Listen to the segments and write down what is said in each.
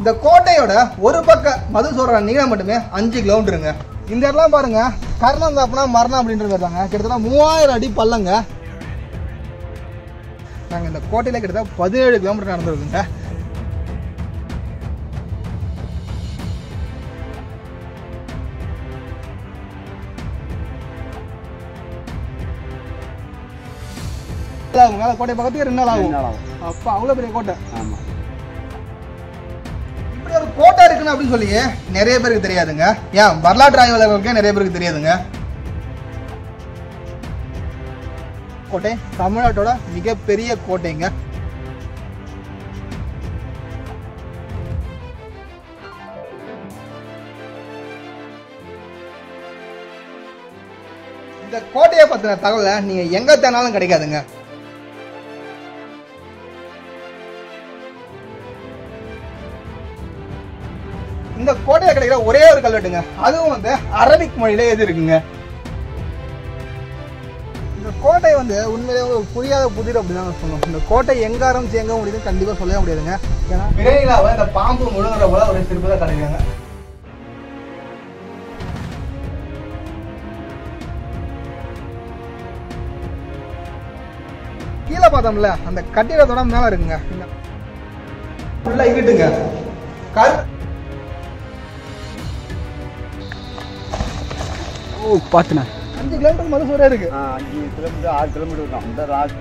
இந்த கோட்டையோட ஒரு பக்க மதுசூர நீளம் மட்டுமே அஞ்சு கிலோமீட்டருங்க இந்த இடம்லாம் பாருங்க கர்ணம் தாப்புனா மரணம் அப்படின்றது வருதாங்க கிட்டத்தட்ட மூவாயிரம் அடி பள்ளங்க நாங்கள் இந்த கோட்டையில் கிட்டத்தட்ட பதினேழு கிலோமீட்டர் நடந்துருக்குங்க ஆகுங்க கோட்டை பக்கத்துக்கு ரெண்டு நாள் ஆகும் நாள் ஆகும். அப்பா அவ்வளோ பெரிய கோட்டை ஆமா இப்படி ஒரு கோட்டை இருக்குன்னு அப்படின்னு சொல்லி நிறைய பேருக்கு தெரியாதுங்க ஏன் வரலாற்று ஆய்வாளர்களுக்கே நிறைய பேருக்கு தெரியாதுங்க கோட்டை தமிழ்நாட்டோட மிகப்பெரிய கோட்டைங்க இந்த கோட்டையை பத்தின தகவலை நீங்க எங்க தேனாலும் கிடைக்காதுங்க இந்த கோட்டையில கிடைக்கிற ஒரே ஒரு கல்வெட்டுங்க அதுவும் வந்து அரபிக் மொழியில எழுதி இருக்குங்க இந்த கோட்டை வந்து உண்மையிலேயே ஒரு புரியாத புதிர் அப்படின்னு தான் சொல்லணும் இந்த கோட்டை எங்க ஆரம்பிச்சு எங்க முடியுது கண்டிப்பா சொல்லவே முடியாதுங்க ஏன்னா விரைவிலாவை இந்த பாம்பு முழுங்குற போல ஒரு சிறப்பு தான் கிடைக்குங்க கீழே பார்த்தோம்ல அந்த கட்டிடத்தோட மேல இருக்குங்க ஃபுல்லா இங்கிட்டுங்க கரு ஓ பார்த்துண்ணே அஞ்சு கிலோமீட்டர் மதுசூரே இருக்கு ஆ அஞ்சு கிலோமீட்டர் ஆறு கிலோமீட்டர் தான் இந்த ராஜ்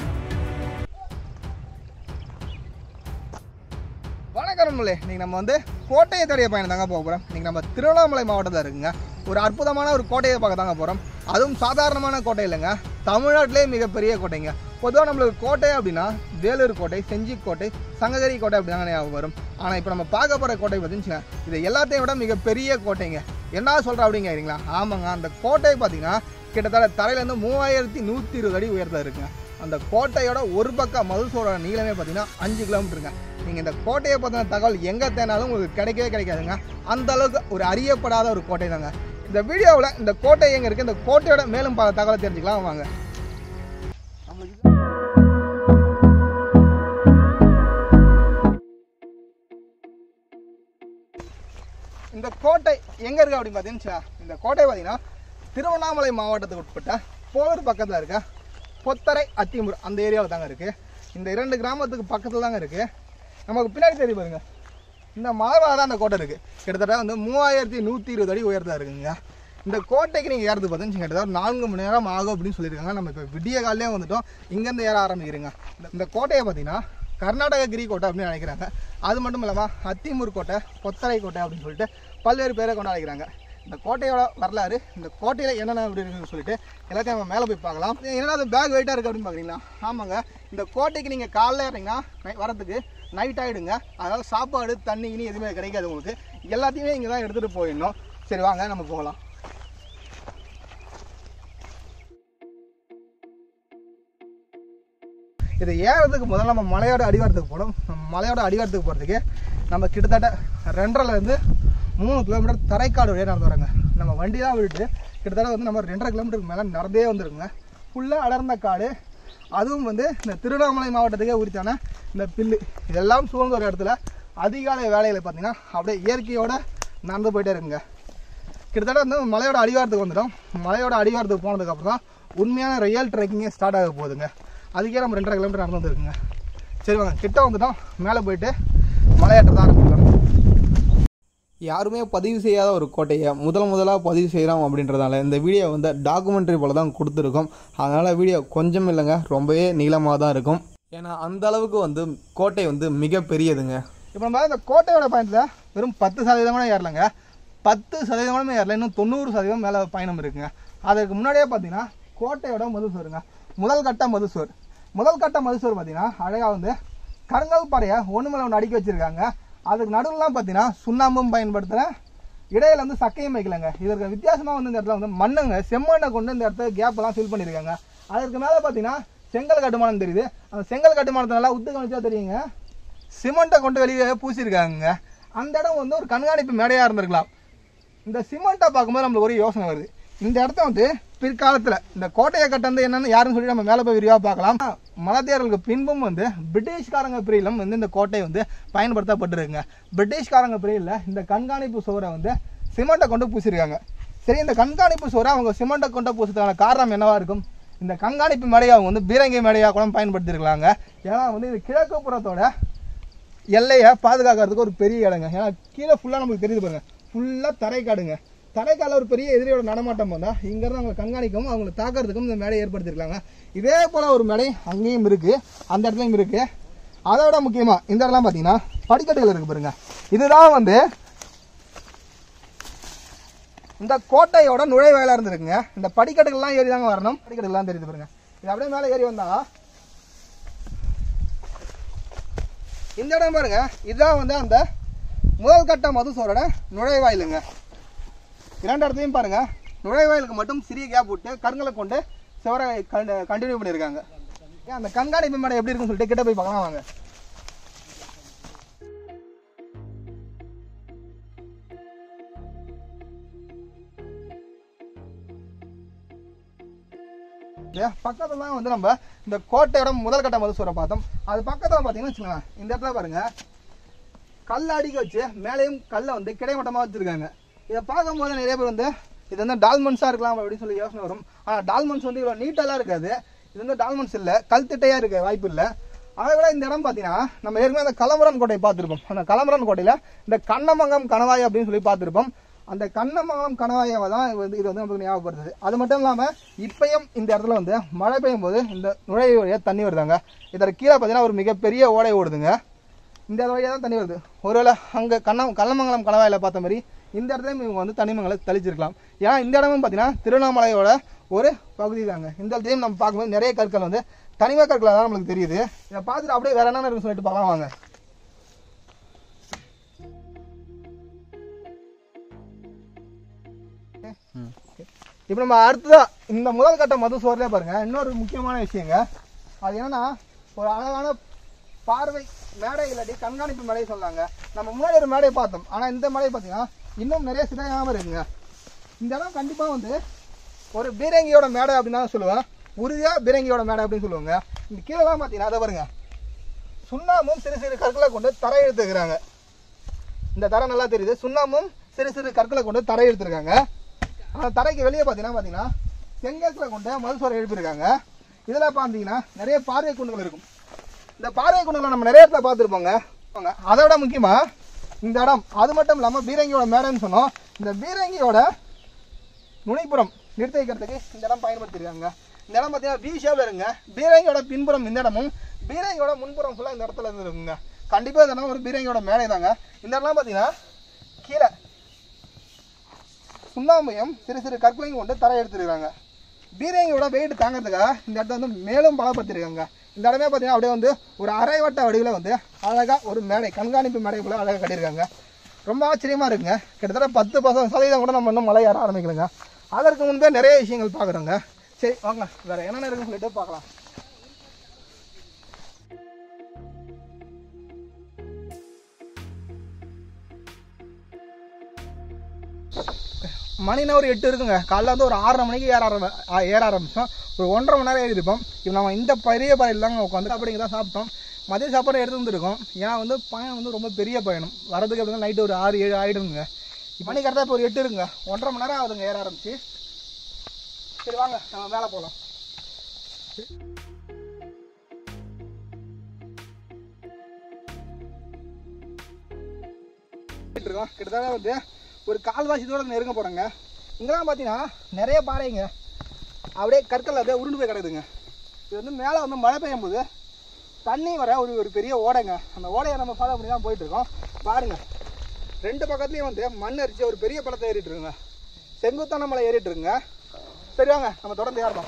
வணக்கம் நம்மளே இன்னைக்கு நம்ம வந்து கோட்டையை தேடிய பயணம் தாங்க போக போகிறோம் இன்னைக்கு நம்ம திருவண்ணாமலை மாவட்டத்தில் இருக்குங்க ஒரு அற்புதமான ஒரு கோட்டையை பார்க்க தாங்க போகிறோம் அதுவும் சாதாரணமான கோட்டை இல்லைங்க தமிழ்நாட்டிலே மிகப்பெரிய கோட்டைங்க பொதுவாக நம்மளுக்கு கோட்டை அப்படின்னா வேலூர் கோட்டை செஞ்சி கோட்டை சங்ககிரி கோட்டை அப்படி தாங்க ஞாபகம் வரும் ஆனால் இப்போ நம்ம பார்க்க போகிற கோட்டை பார்த்தீங்கன்னா இது எல்லாத்தையும் விட மிகப்பெரிய கோட்டைங்க என்ன சொல்கிற அப்படிங்க கேட்குறீங்களா ஆமாங்க அந்த கோட்டை பார்த்தீங்கன்னா கிட்டத்தட்ட தரையிலேருந்து மூவாயிரத்தி நூற்றி இருபது அடி உயரத்தில் இருக்குங்க அந்த கோட்டையோட ஒரு பக்கம் மதுசூரோட நீளமே பார்த்தீங்கன்னா அஞ்சு கிலோமீட்டருங்க நீங்கள் இந்த கோட்டையை பற்றின தகவல் எங்கே தேனாலும் உங்களுக்கு கிடைக்கவே கிடைக்காதுங்க அந்த அளவுக்கு ஒரு அறியப்படாத ஒரு கோட்டை தாங்க இந்த வீடியோவில் இந்த கோட்டை எங்கே இருக்குது இந்த கோட்டையோட மேலும் பல தகவலை தெரிஞ்சுக்கலாம் வாங்க இந்த கோட்டை எங்கே இருக்குது அப்படின்னு பார்த்தீங்கன்னா இந்த கோட்டை பார்த்தீங்கன்னா திருவண்ணாமலை மாவட்டத்துக்கு உட்பட்ட போலூர் பக்கத்தில் இருக்க பொத்தரை அத்திமுர் அந்த ஏரியாவில் தாங்க இருக்குது இந்த இரண்டு கிராமத்துக்கு பக்கத்தில் தாங்க இருக்குது நமக்கு பின்னாடி தெரியும் பாருங்க இந்த மாதவா தான் அந்த கோட்டை இருக்குது கிட்டத்தட்ட வந்து மூவாயிரத்தி நூற்றி இருபது அடி உயரத்தில் இருக்குங்க இந்த கோட்டைக்கு நீங்கள் ஏறது பார்த்தீங்கன்னா கிட்டத்தட்ட ஒரு நான்கு மணி நேரம் ஆகும் அப்படின்னு சொல்லியிருக்காங்க நம்ம இப்போ விடிய காலையிலே வந்துட்டோம் இங்கேருந்து ஏற ஆரம்பிக்கிறீங்க இந்த- இந்த கோட்டையை பார்த்தீங்கன்னா கர்நாடக கிரி கோட்டை அப்படின்னு நினைக்கிறாங்க அது மட்டும் இல்லாமல் அத்திமூர் கோட்டை பொத்தரை கோட்டை அப்படின்னு சொல்லிட்டு பல்வேறு பேரை கொண்டாடிக்கிறாங்க இந்த கோட்டையோட வரலாறு இந்த கோட்டையில் என்னென்ன அப்படி இருக்குன்னு சொல்லிட்டு எல்லாத்தையும் நம்ம மேலே போய் பார்க்கலாம் இது என்னடா அது பேக் வெயிட்டாக இருக்குது அப்படின்னு பார்க்குறீங்களா ஆமாங்க இந்த கோட்டைக்கு நீங்கள் காலைல இறங்கினா நை- வரதுக்கு நைட் ஆகிடுங்க அதனால் சாப்பாடு தண்ணி இனி எதுவுமே கிடைக்காது உங்களுக்கு எல்லாத்தையுமே இங்கே தான் எடுத்துகிட்டு போயிடணும் சரி வாங்க நம்ம போகலாம் இது ஏறதுக்கு முதல்ல நம்ம மலையோட அடிவாரத்துக்கு போகணும் நம்ம மலையோட அடிவாரத்துக்கு போகிறதுக்கு நம்ம கிட்டத்தட்ட ரெண்டரைலேருந்து மூணு கிலோமீட்டர் தரைக்காடு வழியாக நடந்து வரோங்க நம்ம வண்டிலாம் விட்டுட்டு கிட்டத்தட்ட வந்து நம்ம ரெண்டரை கிலோமீட்டருக்கு மேலே நடந்தே வந்துருக்குங்க ஃபுல்லாக அடர்ந்த காடு அதுவும் வந்து இந்த திருவண்ணாமலை மாவட்டத்துக்கே உரித்தான இந்த பில்லு இதெல்லாம் சூழ்ந்த ஒரு இடத்துல அதிகாலை வேலையில் பார்த்தீங்கன்னா அப்படியே இயற்கையோட நடந்து போயிட்டே இருக்குங்க கிட்டத்தட்ட வந்து மலையோட அடிவாரத்துக்கு வந்துட்டோம் மலையோட அடிவாரத்துக்கு போனதுக்கப்புறம் தான் உண்மையான ரியல் ட்ரெக்கிங்கே ஸ்டார்ட் ஆக போகுதுங்க அதுக்கே நம்ம ரெண்டரை கிலோமீட்டர் நடந்து வந்துருக்குங்க சரி வாங்க கிட்ட வந்துட்டோம் மேலே போயிட்டு மலையேற்றத்தை ஆரம்பிக்கலாம் யாருமே பதிவு செய்யாத ஒரு கோட்டையை முதல் முதலாக பதிவு செய்கிறோம் அப்படின்றதால இந்த வீடியோ வந்து டாக்குமெண்ட்ரி போல தான் கொடுத்துருக்கோம் அதனால் வீடியோ கொஞ்சம் இல்லைங்க ரொம்பவே நீளமாக தான் இருக்கும் ஏன்னா அந்த அளவுக்கு வந்து கோட்டை வந்து மிக பெரியதுங்க இப்போ நம்ம இந்த கோட்டையோட பயணத்தில் வெறும் பத்து சதவீதம் கூட ஏறலைங்க பத்து சதவீதம் கூட ஏறல இன்னும் தொண்ணூறு சதவீதம் மேலே பயணம் இருக்குங்க அதுக்கு முன்னாடியே பார்த்தீங்கன்னா கோட்டையோட மதுசூருங்க முதல் கட்ட மதுசூர் முதல் கட்ட மதுசூர் பார்த்தீங்கன்னா அழகாக வந்து கருங்கல் பாறையை ஒன்று மேலே ஒன்று அடுக்கி வச்சிருக்காங்க அதுக்கு நடுவுலாம் பார்த்தீங்கன்னா சுண்ணாம்பும் பயன்படுத்துகிறேன் இடையில வந்து சக்கையும் வைக்கலங்க இதற்கு வித்தியாசமாக வந்து இந்த இடத்துல வந்து மண்ணுங்க செம்மண்ணை கொண்டு இந்த இடத்துல கேப் எல்லாம் ஃபில் பண்ணியிருக்காங்க அதற்கு மேலே பார்த்தீங்கன்னா செங்கல் கட்டுமானம் தெரியுது அந்த செங்கல் கட்டுமானத்தை நல்லா உத்து கவனிச்சா தெரியுங்க சிமெண்ட்டை கொண்டு வெளியே பூசியிருக்காங்க அந்த இடம் வந்து ஒரு கண்காணிப்பு மேடையாக இருந்திருக்கலாம் இந்த சிமெண்ட்டை பார்க்கும்போது நம்மளுக்கு ஒரு யோசனை வருது இந்த இடத்த வந்து பிற்காலத்தில் இந்த கோட்டையை கட்டந்து என்னன்னு யாருன்னு சொல்லி நம்ம மேலே போய் விரிவாக பார்க்கலாம் மலத்தேரர்களுக்கு பின்பும் வந்து பிரிட்டிஷ்காரங்க பிரியிலும் வந்து இந்த கோட்டை வந்து பயன்படுத்தப்பட்டிருக்குங்க பிரிட்டிஷ்காரங்க பிரியில் இந்த கண்காணிப்பு சுவரை வந்து சிமெண்ட்டை கொண்டு பூசியிருக்காங்க சரி இந்த கண்காணிப்பு சுவரை அவங்க சிமெண்ட்டை கொண்டு பூசுறதுக்கான காரணம் என்னவா இருக்கும் இந்த கண்காணிப்பு மேடையை அவங்க வந்து பீரங்கி மேடையாக கூட பயன்படுத்தியிருக்கலாங்க ஏன்னா வந்து இது கிழக்கு புறத்தோட எல்லையை பாதுகாக்கிறதுக்கு ஒரு பெரிய இடங்க ஏன்னா கீழே ஃபுல்லாக நம்மளுக்கு தெரியுது பாருங்க ஃபுல்லாக தரைக்காடுங்க தரைக்கால ஒரு பெரிய எதிரியோட நடமாட்டம் வந்தால் இங்கேருந்து அவங்க கண்காணிக்கவும் அவங்களை தாக்கிறதுக்கும் இந்த மேடையை ஏற்படுத்தியிருக்காங்க இதே போல் ஒரு மேடை அங்கேயும் இருக்குது அந்த இடத்துலையும் இருக்குது அதை விட முக்கியமாக இந்த இடம்லாம் பார்த்தீங்கன்னா படிக்கட்டுகள் இருக்குது பாருங்க இதுதான் வந்து இந்த கோட்டையோட நுழைவாயிலாக இருந்திருக்குங்க இந்த படிக்கட்டுகள்லாம் ஏறி தாங்க வரணும் படிக்கட்டுகள்லாம் தெரியுது பாருங்க இது அப்படியே மேலே ஏறி வந்தா இந்த இடம் பாருங்க இதுதான் வந்து அந்த முதல் கட்ட மதுசோரோட நுழைவாயிலுங்க இரண்டு இடத்துலையும் பாருங்க நுழைவாயிலுக்கு மட்டும் சிறிய கேப் விட்டு கருங்களை கொண்டு சுவரை கண்டினியூ பண்ணியிருக்காங்க ஏன் அந்த கண்காணிப்பு மேடம் எப்படி இருக்குன்னு சொல்லிட்டு கிட்ட போய் பார்க்கலாம் வாங்க இல்லையா பக்கத்துல தான் வந்து நம்ம இந்த கோட்டையோட முதல் கட்ட மதுசூரை பார்த்தோம் அது பக்கத்துல பார்த்தீங்கன்னா வச்சுக்கோங்களேன் இந்த இடத்துல பாருங்க கல் அடிக்க வச்சு மேலேயும் கல்லை வந்து கிடைமட்டமாக வச்சிருக்காங்க இதை பார்க்கும்போது நிறைய பேர் வந்து இது வந்து டால்மன்ஸாக இருக்கலாம் அப்படின்னு சொல்லி யோசனை வரும் ஆனால் டால்மன்ஸ் வந்து இவ்வளோ நீட்டெல்லாம் இருக்காது இது வந்து டால்மன்ஸ் இல்லை கல் திட்டையாக இருக்க வாய்ப்பு இல்லை அதை விட இந்த இடம் பார்த்தீங்கன்னா நம்ம ஏற்கனவே அந்த கலம்பரன் கோட்டை பார்த்துருப்போம் அந்த கலம்பரன் கோட்டையில் இந்த கண்ணமங்கம் கணவாய் அப்படின்னு சொல்லி பார்த்துருப்போம் அந்த கண்ணமங்கலம் கணவாயாவை தான் இது வந்து இது வந்து நமக்கு ஞாபகப்படுத்துது அது மட்டும் இல்லாமல் இப்பயும் இந்த இடத்துல வந்து மழை பெய்யும் போது இந்த நுழைவு வழியாக தண்ணி வருதாங்க இதோட கீழே பார்த்தீங்கன்னா ஒரு மிகப்பெரிய ஓடை ஓடுதுங்க இந்த வழியாக தான் தண்ணி வருது ஒருவேளை அங்கே கண்ணம் கள்ளமங்கலம் கணவாயில் பார்த்த மாதிரி இந்த இடத்துலையும் இவங்க வந்து தனிமங்களை தெளிச்சிருக்கலாம் ஏன்னா இந்த இடமும் பார்த்தீங்கன்னா திருவண்ணாமலையோட ஒரு பகுதி தாங்க இந்த இடத்தையும் நம்ம பார்க்கும்போது நிறைய கற்கள் வந்து தனிம கற்களாக தான் நம்மளுக்கு தெரியுது இதை பார்த்துட்டு அப்படியே வேற என்ன இருக்குன்னு சொல்லிட்டு பார்க்கலாம் வாங்க இப்போ நம்ம அடுத்ததா இந்த முதல் கட்ட மது சோர்லேயே பாருங்க இன்னொரு முக்கியமான விஷயங்க அது என்னன்னா ஒரு அழகான பார்வை மேடை இல்லாட்டி கண்காணிப்பு மேடை சொன்னாங்க நம்ம முன்னாடி ஒரு மேடையை பார்த்தோம் ஆனால் இந்த மேடை பார்த்தீங்கன்னா இன்னும் நிறைய சிதையாமல் இருக்குங்க இந்த இடம் கண்டிப்பாக வந்து ஒரு பீரங்கியோட மேடை அப்படின்னு தான் சொல்லுவேன் உறுதியாக பீரங்கியோட மேடை அப்படின்னு சொல்லுவாங்க இந்த கீழெல்லாம் பார்த்தீங்கன்னா அதை பாருங்க சுண்ணாமும் சிறு சிறு கற்களை கொண்டு தரை எடுத்துக்கிறாங்க இந்த தரை நல்லா தெரியுது சுண்ணாமும் சிறு சிறு கற்களை கொண்டு தரை எடுத்திருக்காங்க அந்த தரைக்கு வெளியே பார்த்தீங்கன்னா பார்த்தீங்கன்னா செங்கற்களை கொண்டு மதுசோரை எழுப்பியிருக்காங்க இதில் பார்த்தீங்கன்னா நிறைய பார்வை குண்டுகள் இருக்கும் இந்த பார்வை குண்டுகளை நம்ம நிறைய இடத்துல பார்த்துருப்போங்க அதை விட முக்கியமாக இந்த இடம் அது மட்டும் இல்லாமல் பீரங்கியோட மேடைன்னு சொன்னோம் இந்த பீரங்கியோட நுனிப்புறம் நிறுத்தி வைக்கிறதுக்கு இந்த இடம் பயன்படுத்தியிருக்காங்க இந்த இடம் பார்த்தீங்கன்னா பி ஷேப்ல இருங்க பீரங்கியோட பின்புறம் இந்த இடமும் பீரங்கியோட முன்புறம் ஃபுல்லாக இந்த இடத்துல இருந்து இருக்குங்க கண்டிப்பாக இந்த இடம் ஒரு பீரங்கியோட மேடை தாங்க இந்த இடம்லாம் பார்த்தீங்கன்னா கீழே சுண்ணாம்பையும் சிறு சிறு கற்களையும் கொண்டு தரை எடுத்துருக்காங்க பீரங்கியோட வெயிட் தாங்கிறதுக்காக இந்த இடத்த வந்து மேலும் பலப்படுத்திருக்காங்க இந்த இடமே பார்த்தீங்கன்னா அப்படியே வந்து ஒரு அரைவட்ட வடிவில் வந்து அழகாக ஒரு மேடை கண்காணிப்பு மேடை போல அழகாக கட்டியிருக்காங்க ரொம்ப ஆச்சரியமாக இருக்குங்க கிட்டத்தட்ட பத்து பசங்க சதவீதம் கூட நம்ம இன்னும் மலை ஏற ஆரம்பிக்கலைங்க அதற்கு முன்பே நிறைய விஷயங்கள் பார்க்குறோங்க சரி வாங்க வேற என்னென்ன இருக்குன்னு சொல்லிட்டு பார்க்கலாம் மணினா ஒரு எட்டு இருக்குங்க காலைல வந்து ஒரு ஆறரை மணிக்கு ஏற ஆரம்ப ஆ, ஏற ஆரம்பிச்சோம் ஒரு ஒன்றரை மணி நேரம் ஏறி இருப்போம் இப்போ நம்ம இந்த பெரிய பாறையில் தாங்க உட்காந்து அப்படிங்க தான் சாப்பிட்டோம் மதிய சாப்பாடு எடுத்து வந்துருக்கோம் ஏன்னா வந்து பயணம் வந்து ரொம்ப பெரிய பயணம் வரதுக்கு அப்படின்னா நைட்டு ஒரு ஆறு ஏழு ஆகிடுங்க மணி கரெக்டாக இப்போ ஒரு எட்டு இருக்குங்க ஒன்றரை மணி நேரம் ஆகுதுங்க ஏற ஆரம்பிச்சு சரி வாங்க நம்ம மேலே போகலாம் இருக்கோம் கிட்டத்தட்ட வந்து ஒரு கால்வாசி தூரம் நெருங்க போகிறோங்க இங்கெல்லாம் பார்த்தீங்கன்னா நிறைய பாறைங்க அப்படியே கற்கள் அப்படியே உருண்டு போய் கிடக்குதுங்க இது வந்து மேலே வந்து மழை பெய்யும் போது தண்ணி வர ஒரு ஒரு பெரிய ஓடைங்க அந்த ஓடையை நம்ம ஃபாலோ பண்ணி தான் போயிட்டு இருக்கோம் பாருங்க ரெண்டு பக்கத்துலேயும் வந்து மண் அரிச்சு ஒரு பெரிய பழத்தை ஏறிட்டு இருக்குங்க செங்குத்தான மலை ஏறிட்டு இருக்குங்க சரி வாங்க நம்ம தொடர்ந்து ஏறலாம்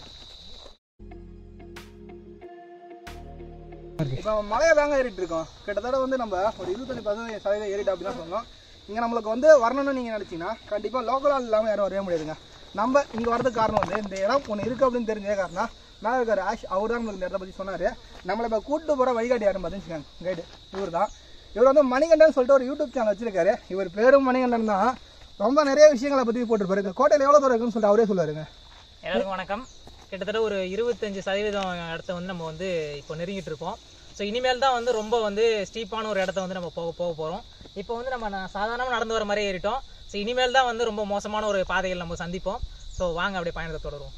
இப்போ நம்ம மலையை தாங்க ஏறிட்டு இருக்கோம் கிட்டத்தட்ட வந்து நம்ம ஒரு இருபத்தஞ்சு பர்சன்டேஜ் சதவீதம் ஏறிட்டு அப்படின்னு சொன்னோம் இங்கே நம்மளுக்கு வந்து வரணும்னு நீங்கள் நினச்சிங்கன்னா கண்டிப்பாக லோக்கல் ஆள் இல்லாமல் யாரும் வரவே முடியாதுங்க நம்ம இங்கே வரதுக்கு காரணம் வந்து இந்த இடம் ஒன்று இருக்குது அப்படின்னு தெரிஞ்சே காரணம் மேலே இருக்கார் ஆஷ் அவர் தான் நம்மளுக்கு இந்த இடத்த பற்றி சொன்னார் நம்மளை இப்போ கூட்டு போகிற வழிகாட்டி யாரும் பார்த்துன்னு கைடு இவர் தான் இவர் வந்து மணிகண்டன் சொல்லிட்டு ஒரு யூடியூப் சேனல் வச்சிருக்காரு இவர் பேரும் மணிகண்டன் தான் ரொம்ப நிறைய விஷயங்களை பற்றி போட்டிருப்பாரு இந்த கோட்டையில் எவ்வளோ தூரம் இருக்குன்னு சொல்லிட்டு அவரே சொல்லுவாருங்க எல்லாருக்கும் வணக்கம் கிட்டத்தட்ட ஒரு இருபத்தஞ்சு சதவீதம் இடத்த வந்து நம்ம வந்து இப்போ நெருங்கிட்டு இருக்கோம் ஸோ இனிமேல் தான் வந்து ரொம்ப வந்து ஸ்டீப்பான ஒரு இடத்த வந்து நம்ம போக போக போகிறோம் இப்போ வந்து நம்ம ந- சாதாரணமா நடந்து வர மாதிரி ஏறிட்டோம் ஸோ இனிமேல் தான் வந்து ரொம்ப மோசமான ஒரு பாதைகள் நம்ம சந்திப்போம் ஸோ வாங்க அப்படியே பயணத்தை தொடருவோம்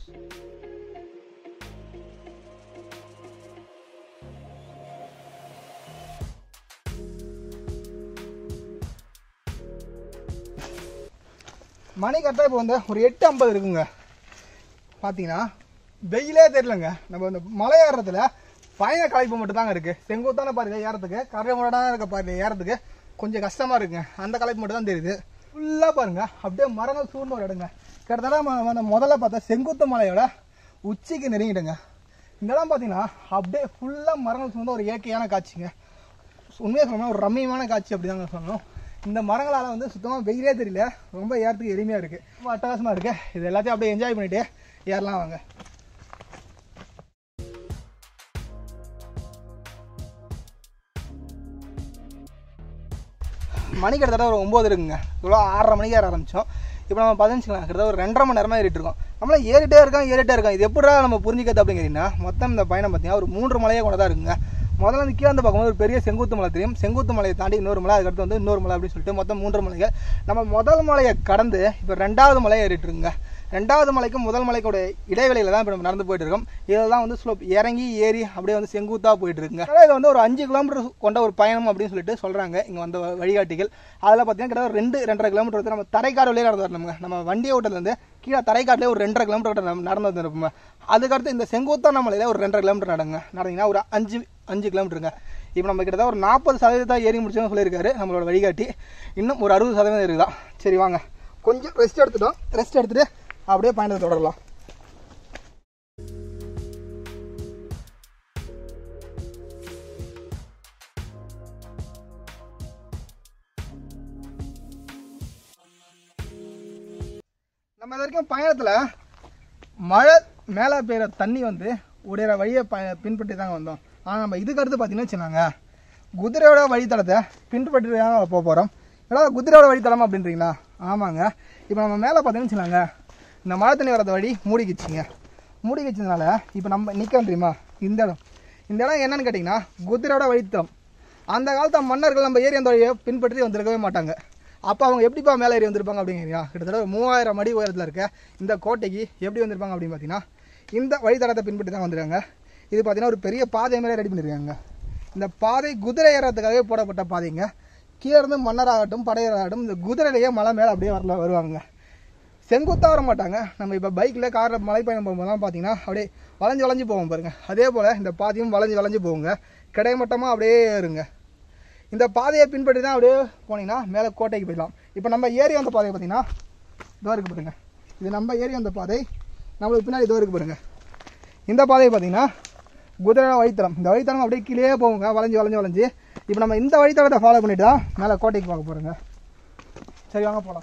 மணி கரெக்டாக இப்போ வந்து ஒரு எட்டு ஐம்பது இருக்குங்க பார்த்தீங்கன்னா வெயிலே தெரியலங்க நம்ம இந்த மலை ஏறுறதுல பயண களைப்பு மட்டும் தாங்க இருக்குது செங்குத்தான பாதையில் ஏறதுக்கு கரைமுரடான இருக்க பாதையில் ஏறதுக்கு கொஞ்சம் கஷ்டமாக இருக்குங்க அந்த களைப்பு மட்டும் தான் தெரியுது ஃபுல்லாக பாருங்க அப்படியே மரங்கள் சூழ்ந்த ஒரு இடங்க கிட்டத்தட்ட ம- ம- முதல்ல பார்த்தா செங்குத்து மலையோட உச்சிக்கு நெருங்கிடுங்க இந்த இடம் பார்த்தீங்கன்னா அப்படியே ஃபுல்லாக மரங்கள் சூழ்ந்த ஒரு இயற்கையான காட்சிங்க உண்மையாக சொல்லணும் ஒரு ரம்மியமான காட்சி அப்படிதாங்க சொல்லணும் இந்த மரங்களால் வந்து சுத்தமாக வெயிலே தெரியல ரொம்ப ஏறத்துக்கு எளிமையாக இருக்குது ரொம்ப அட்டகாசமாக இருக்கு இது எல்லாத்தையும் அப்படியே என்ஜாய் பண்ணிட்டு ஏறலாம் வாங்க மணி கிட்டத்தட்ட ஒரு ஒம்பது இருக்குங்க இவ்வளோ ஆறரை மணிக்கு ஏற ஆரம்பித்தோம் இப்போ நம்ம பதினஞ்சுக்கலாம் கிட்டத்தட்ட ஒரு ரெண்டரை மணி நேரமாக ஏறிட்டு இருக்கோம் நம்மள ஏறிட்டே இருக்கோம் ஏறிட்டே இருக்கோம் இது எப்படிடா நம்ம புரிஞ்சுக்கிறது அப்படிங்கிறீங்கன்னா மொத்தம் இந்த பயணம் பார்த்தீங்கன்னா ஒரு மூன்று மலையே கொண்டு தான் இருக்குங்க முதல்ல வந்து கீழே வந்து பார்க்கும்போது ஒரு பெரிய செங்குத்து மலை தெரியும் செங்குத்து மலையை தாண்டி இன்னொரு மலை அதுக்கடுத்து வந்து இன்னொரு மலை அப்படின்னு சொல்லிட்டு மொத்தம் மூன்று மலைகள் நம்ம முதல் மலையை கடந்து இப்போ ரெண்டாவது மலையை ஏறிட்டு இருக்குங்க ரெண்டாவது மலைக்கும் முதல் மலைக்கோட இடைவெளியில தான் இப்போ நம்ம நடந்து போயிட்டு இருக்கோம் இதில் தான் வந்து ஸ்லோப் இறங்கி ஏறி அப்படியே வந்து செங்குத்தாக போயிட்டு இருக்குங்க ஆனா இது வந்து ஒரு அஞ்சு கிலோமீட்டர் கொண்ட ஒரு பயணம் அப்படின்னு சொல்லிட்டு சொல்றாங்க இங்கே வந்த வ- வழிகாட்டிகள் அதில் பார்த்தீங்கன்னா கிட்ட ஒரு ரெண்டு ரெண்டரை கிலோமீட்டர் வந்து நம்ம தரைக்காடு வழியே நடந்து வரணுங்க நம்ம வண்டி ஓட்டத்துலேருந்து கீழே தரைக்காட்டிலே ஒரு ரெண்டரை கிலோமீட்டர் கிட்ட நம்ம நடந்து வந்துருப்போம் அதுக்கடுத்து இந்த செங்குத்தான மலையில ஒரு ரெண்டரை கிலோமீட்டர் நடங்க நடந்தீங்கன்னா ஒரு அஞ்சு அஞ்சு கிலோமீட்டருங்க இப்போ நம்ம கிட்டத்தட்ட ஒரு நாற்பது சதவீதம் ஏறி முடிச்சோன்னு சொல்லியிருக்காரு நம்மளோட வழிகாட்டி இன்னும் ஒரு அறுபது சதவீதம் இருக்குதான் சரி வாங்க கொஞ்சம் ரெஸ்ட் எடுத்துட்டோம் ரெஸ்ட் எடுத்துட்டு அப்படியே பயணத்தை தொடரலாம் நம்ம இது வரைக்கும் பயணத்தில் மழை மேலே பெய்கிற தண்ணி வந்து உடையிற வழியை ப பின்பற்றி தாங்க வந்தோம் ஆனால் நம்ம இதுக்கு அடுத்து பார்த்தீங்கன்னா வச்சுனாங்க குதிரையோட வழித்தடத்தை பின்பற்றி தாங்க போக போகிறோம் ஏதாவது குதிரையோட வழித்தடம் அப்படின்றீங்களா ஆமாங்க இப்போ நம்ம மேலே பார்த்தீங்கன்னு வச்சுனாங்க இந்த மழை தண்ணி வரது வழி மூடிக்கிச்சுங்க மூடிக்கிச்சதுனால இப்போ நம்ம நிற்கிறோம் தெரியுமா இந்த இடம் இந்த இடம் என்னன்னு கேட்டிங்கன்னா குதிரையோட வழித்தடம் அந்த காலத்து மன்னர்கள் நம்ம ஏறி அந்த வழியை பின்பற்றி வந்திருக்கவே மாட்டாங்க அப்போ அவங்க எப்படிப்பா மேலே ஏறி வந்திருப்பாங்க அப்படிங்கிறீங்க கிட்டத்தட்ட ஒரு மூவாயிரம் அடி உயரத்தில் இருக்க இந்த கோட்டைக்கு எப்படி வந்திருப்பாங்க அப்படின்னு பார்த்தீங்கன்னா இந்த வழித்தடத்தை பின்பற்றி தான் வந்திருக்காங்க இது பார்த்தீங்கன்னா ஒரு பெரிய பாதை மேலே ரெடி பண்ணியிருக்காங்க இந்த பாதை குதிரை ஏறத்துக்காகவே போடப்பட்ட பாதைங்க கீழே இருந்து மன்னராகட்டும் படையராகட்டும் இந்த குதிரையிலேயே மலை மேலே அப்படியே வரல வருவாங்க செங்குத்தாக வர மாட்டாங்க நம்ம இப்போ பைக்கில் காரில் மலைப்பயணம் போகும்போதெல்லாம் பார்த்தீங்கன்னா அப்படியே வளைஞ்சு வளைஞ்சு போவோம் பாருங்க அதே போல் இந்த பாதையும் வளைஞ்சு வளைஞ்சு போகுங்க கிடைமட்டமாக அப்படியே இருங்க இந்த பாதையை பின்பற்றி தான் அப்படியே போனீங்கன்னா மேலே கோட்டைக்கு போயிடலாம் இப்போ நம்ம ஏறி வந்த பாதையை பார்த்தீங்கன்னா இதோ இருக்கு பாருங்க இது நம்ம ஏறி வந்த பாதை நம்மளுக்கு பின்னாடி இதோ இருக்கு பாருங்க இந்த பாதையை பார்த்தீங்கன்னா குதிரை வழித்தடம் இந்த வழித்தடம் அப்படியே கீழே போகுங்க வளைஞ்சு வளைஞ்சு வளைஞ்சு இப்போ நம்ம இந்த வழித்தடத்தை ஃபாலோ பண்ணிட்டு தான் மேலே கோட்டைக்கு பார்க்க போகிறோங்க சரி வாங்க போகலாம்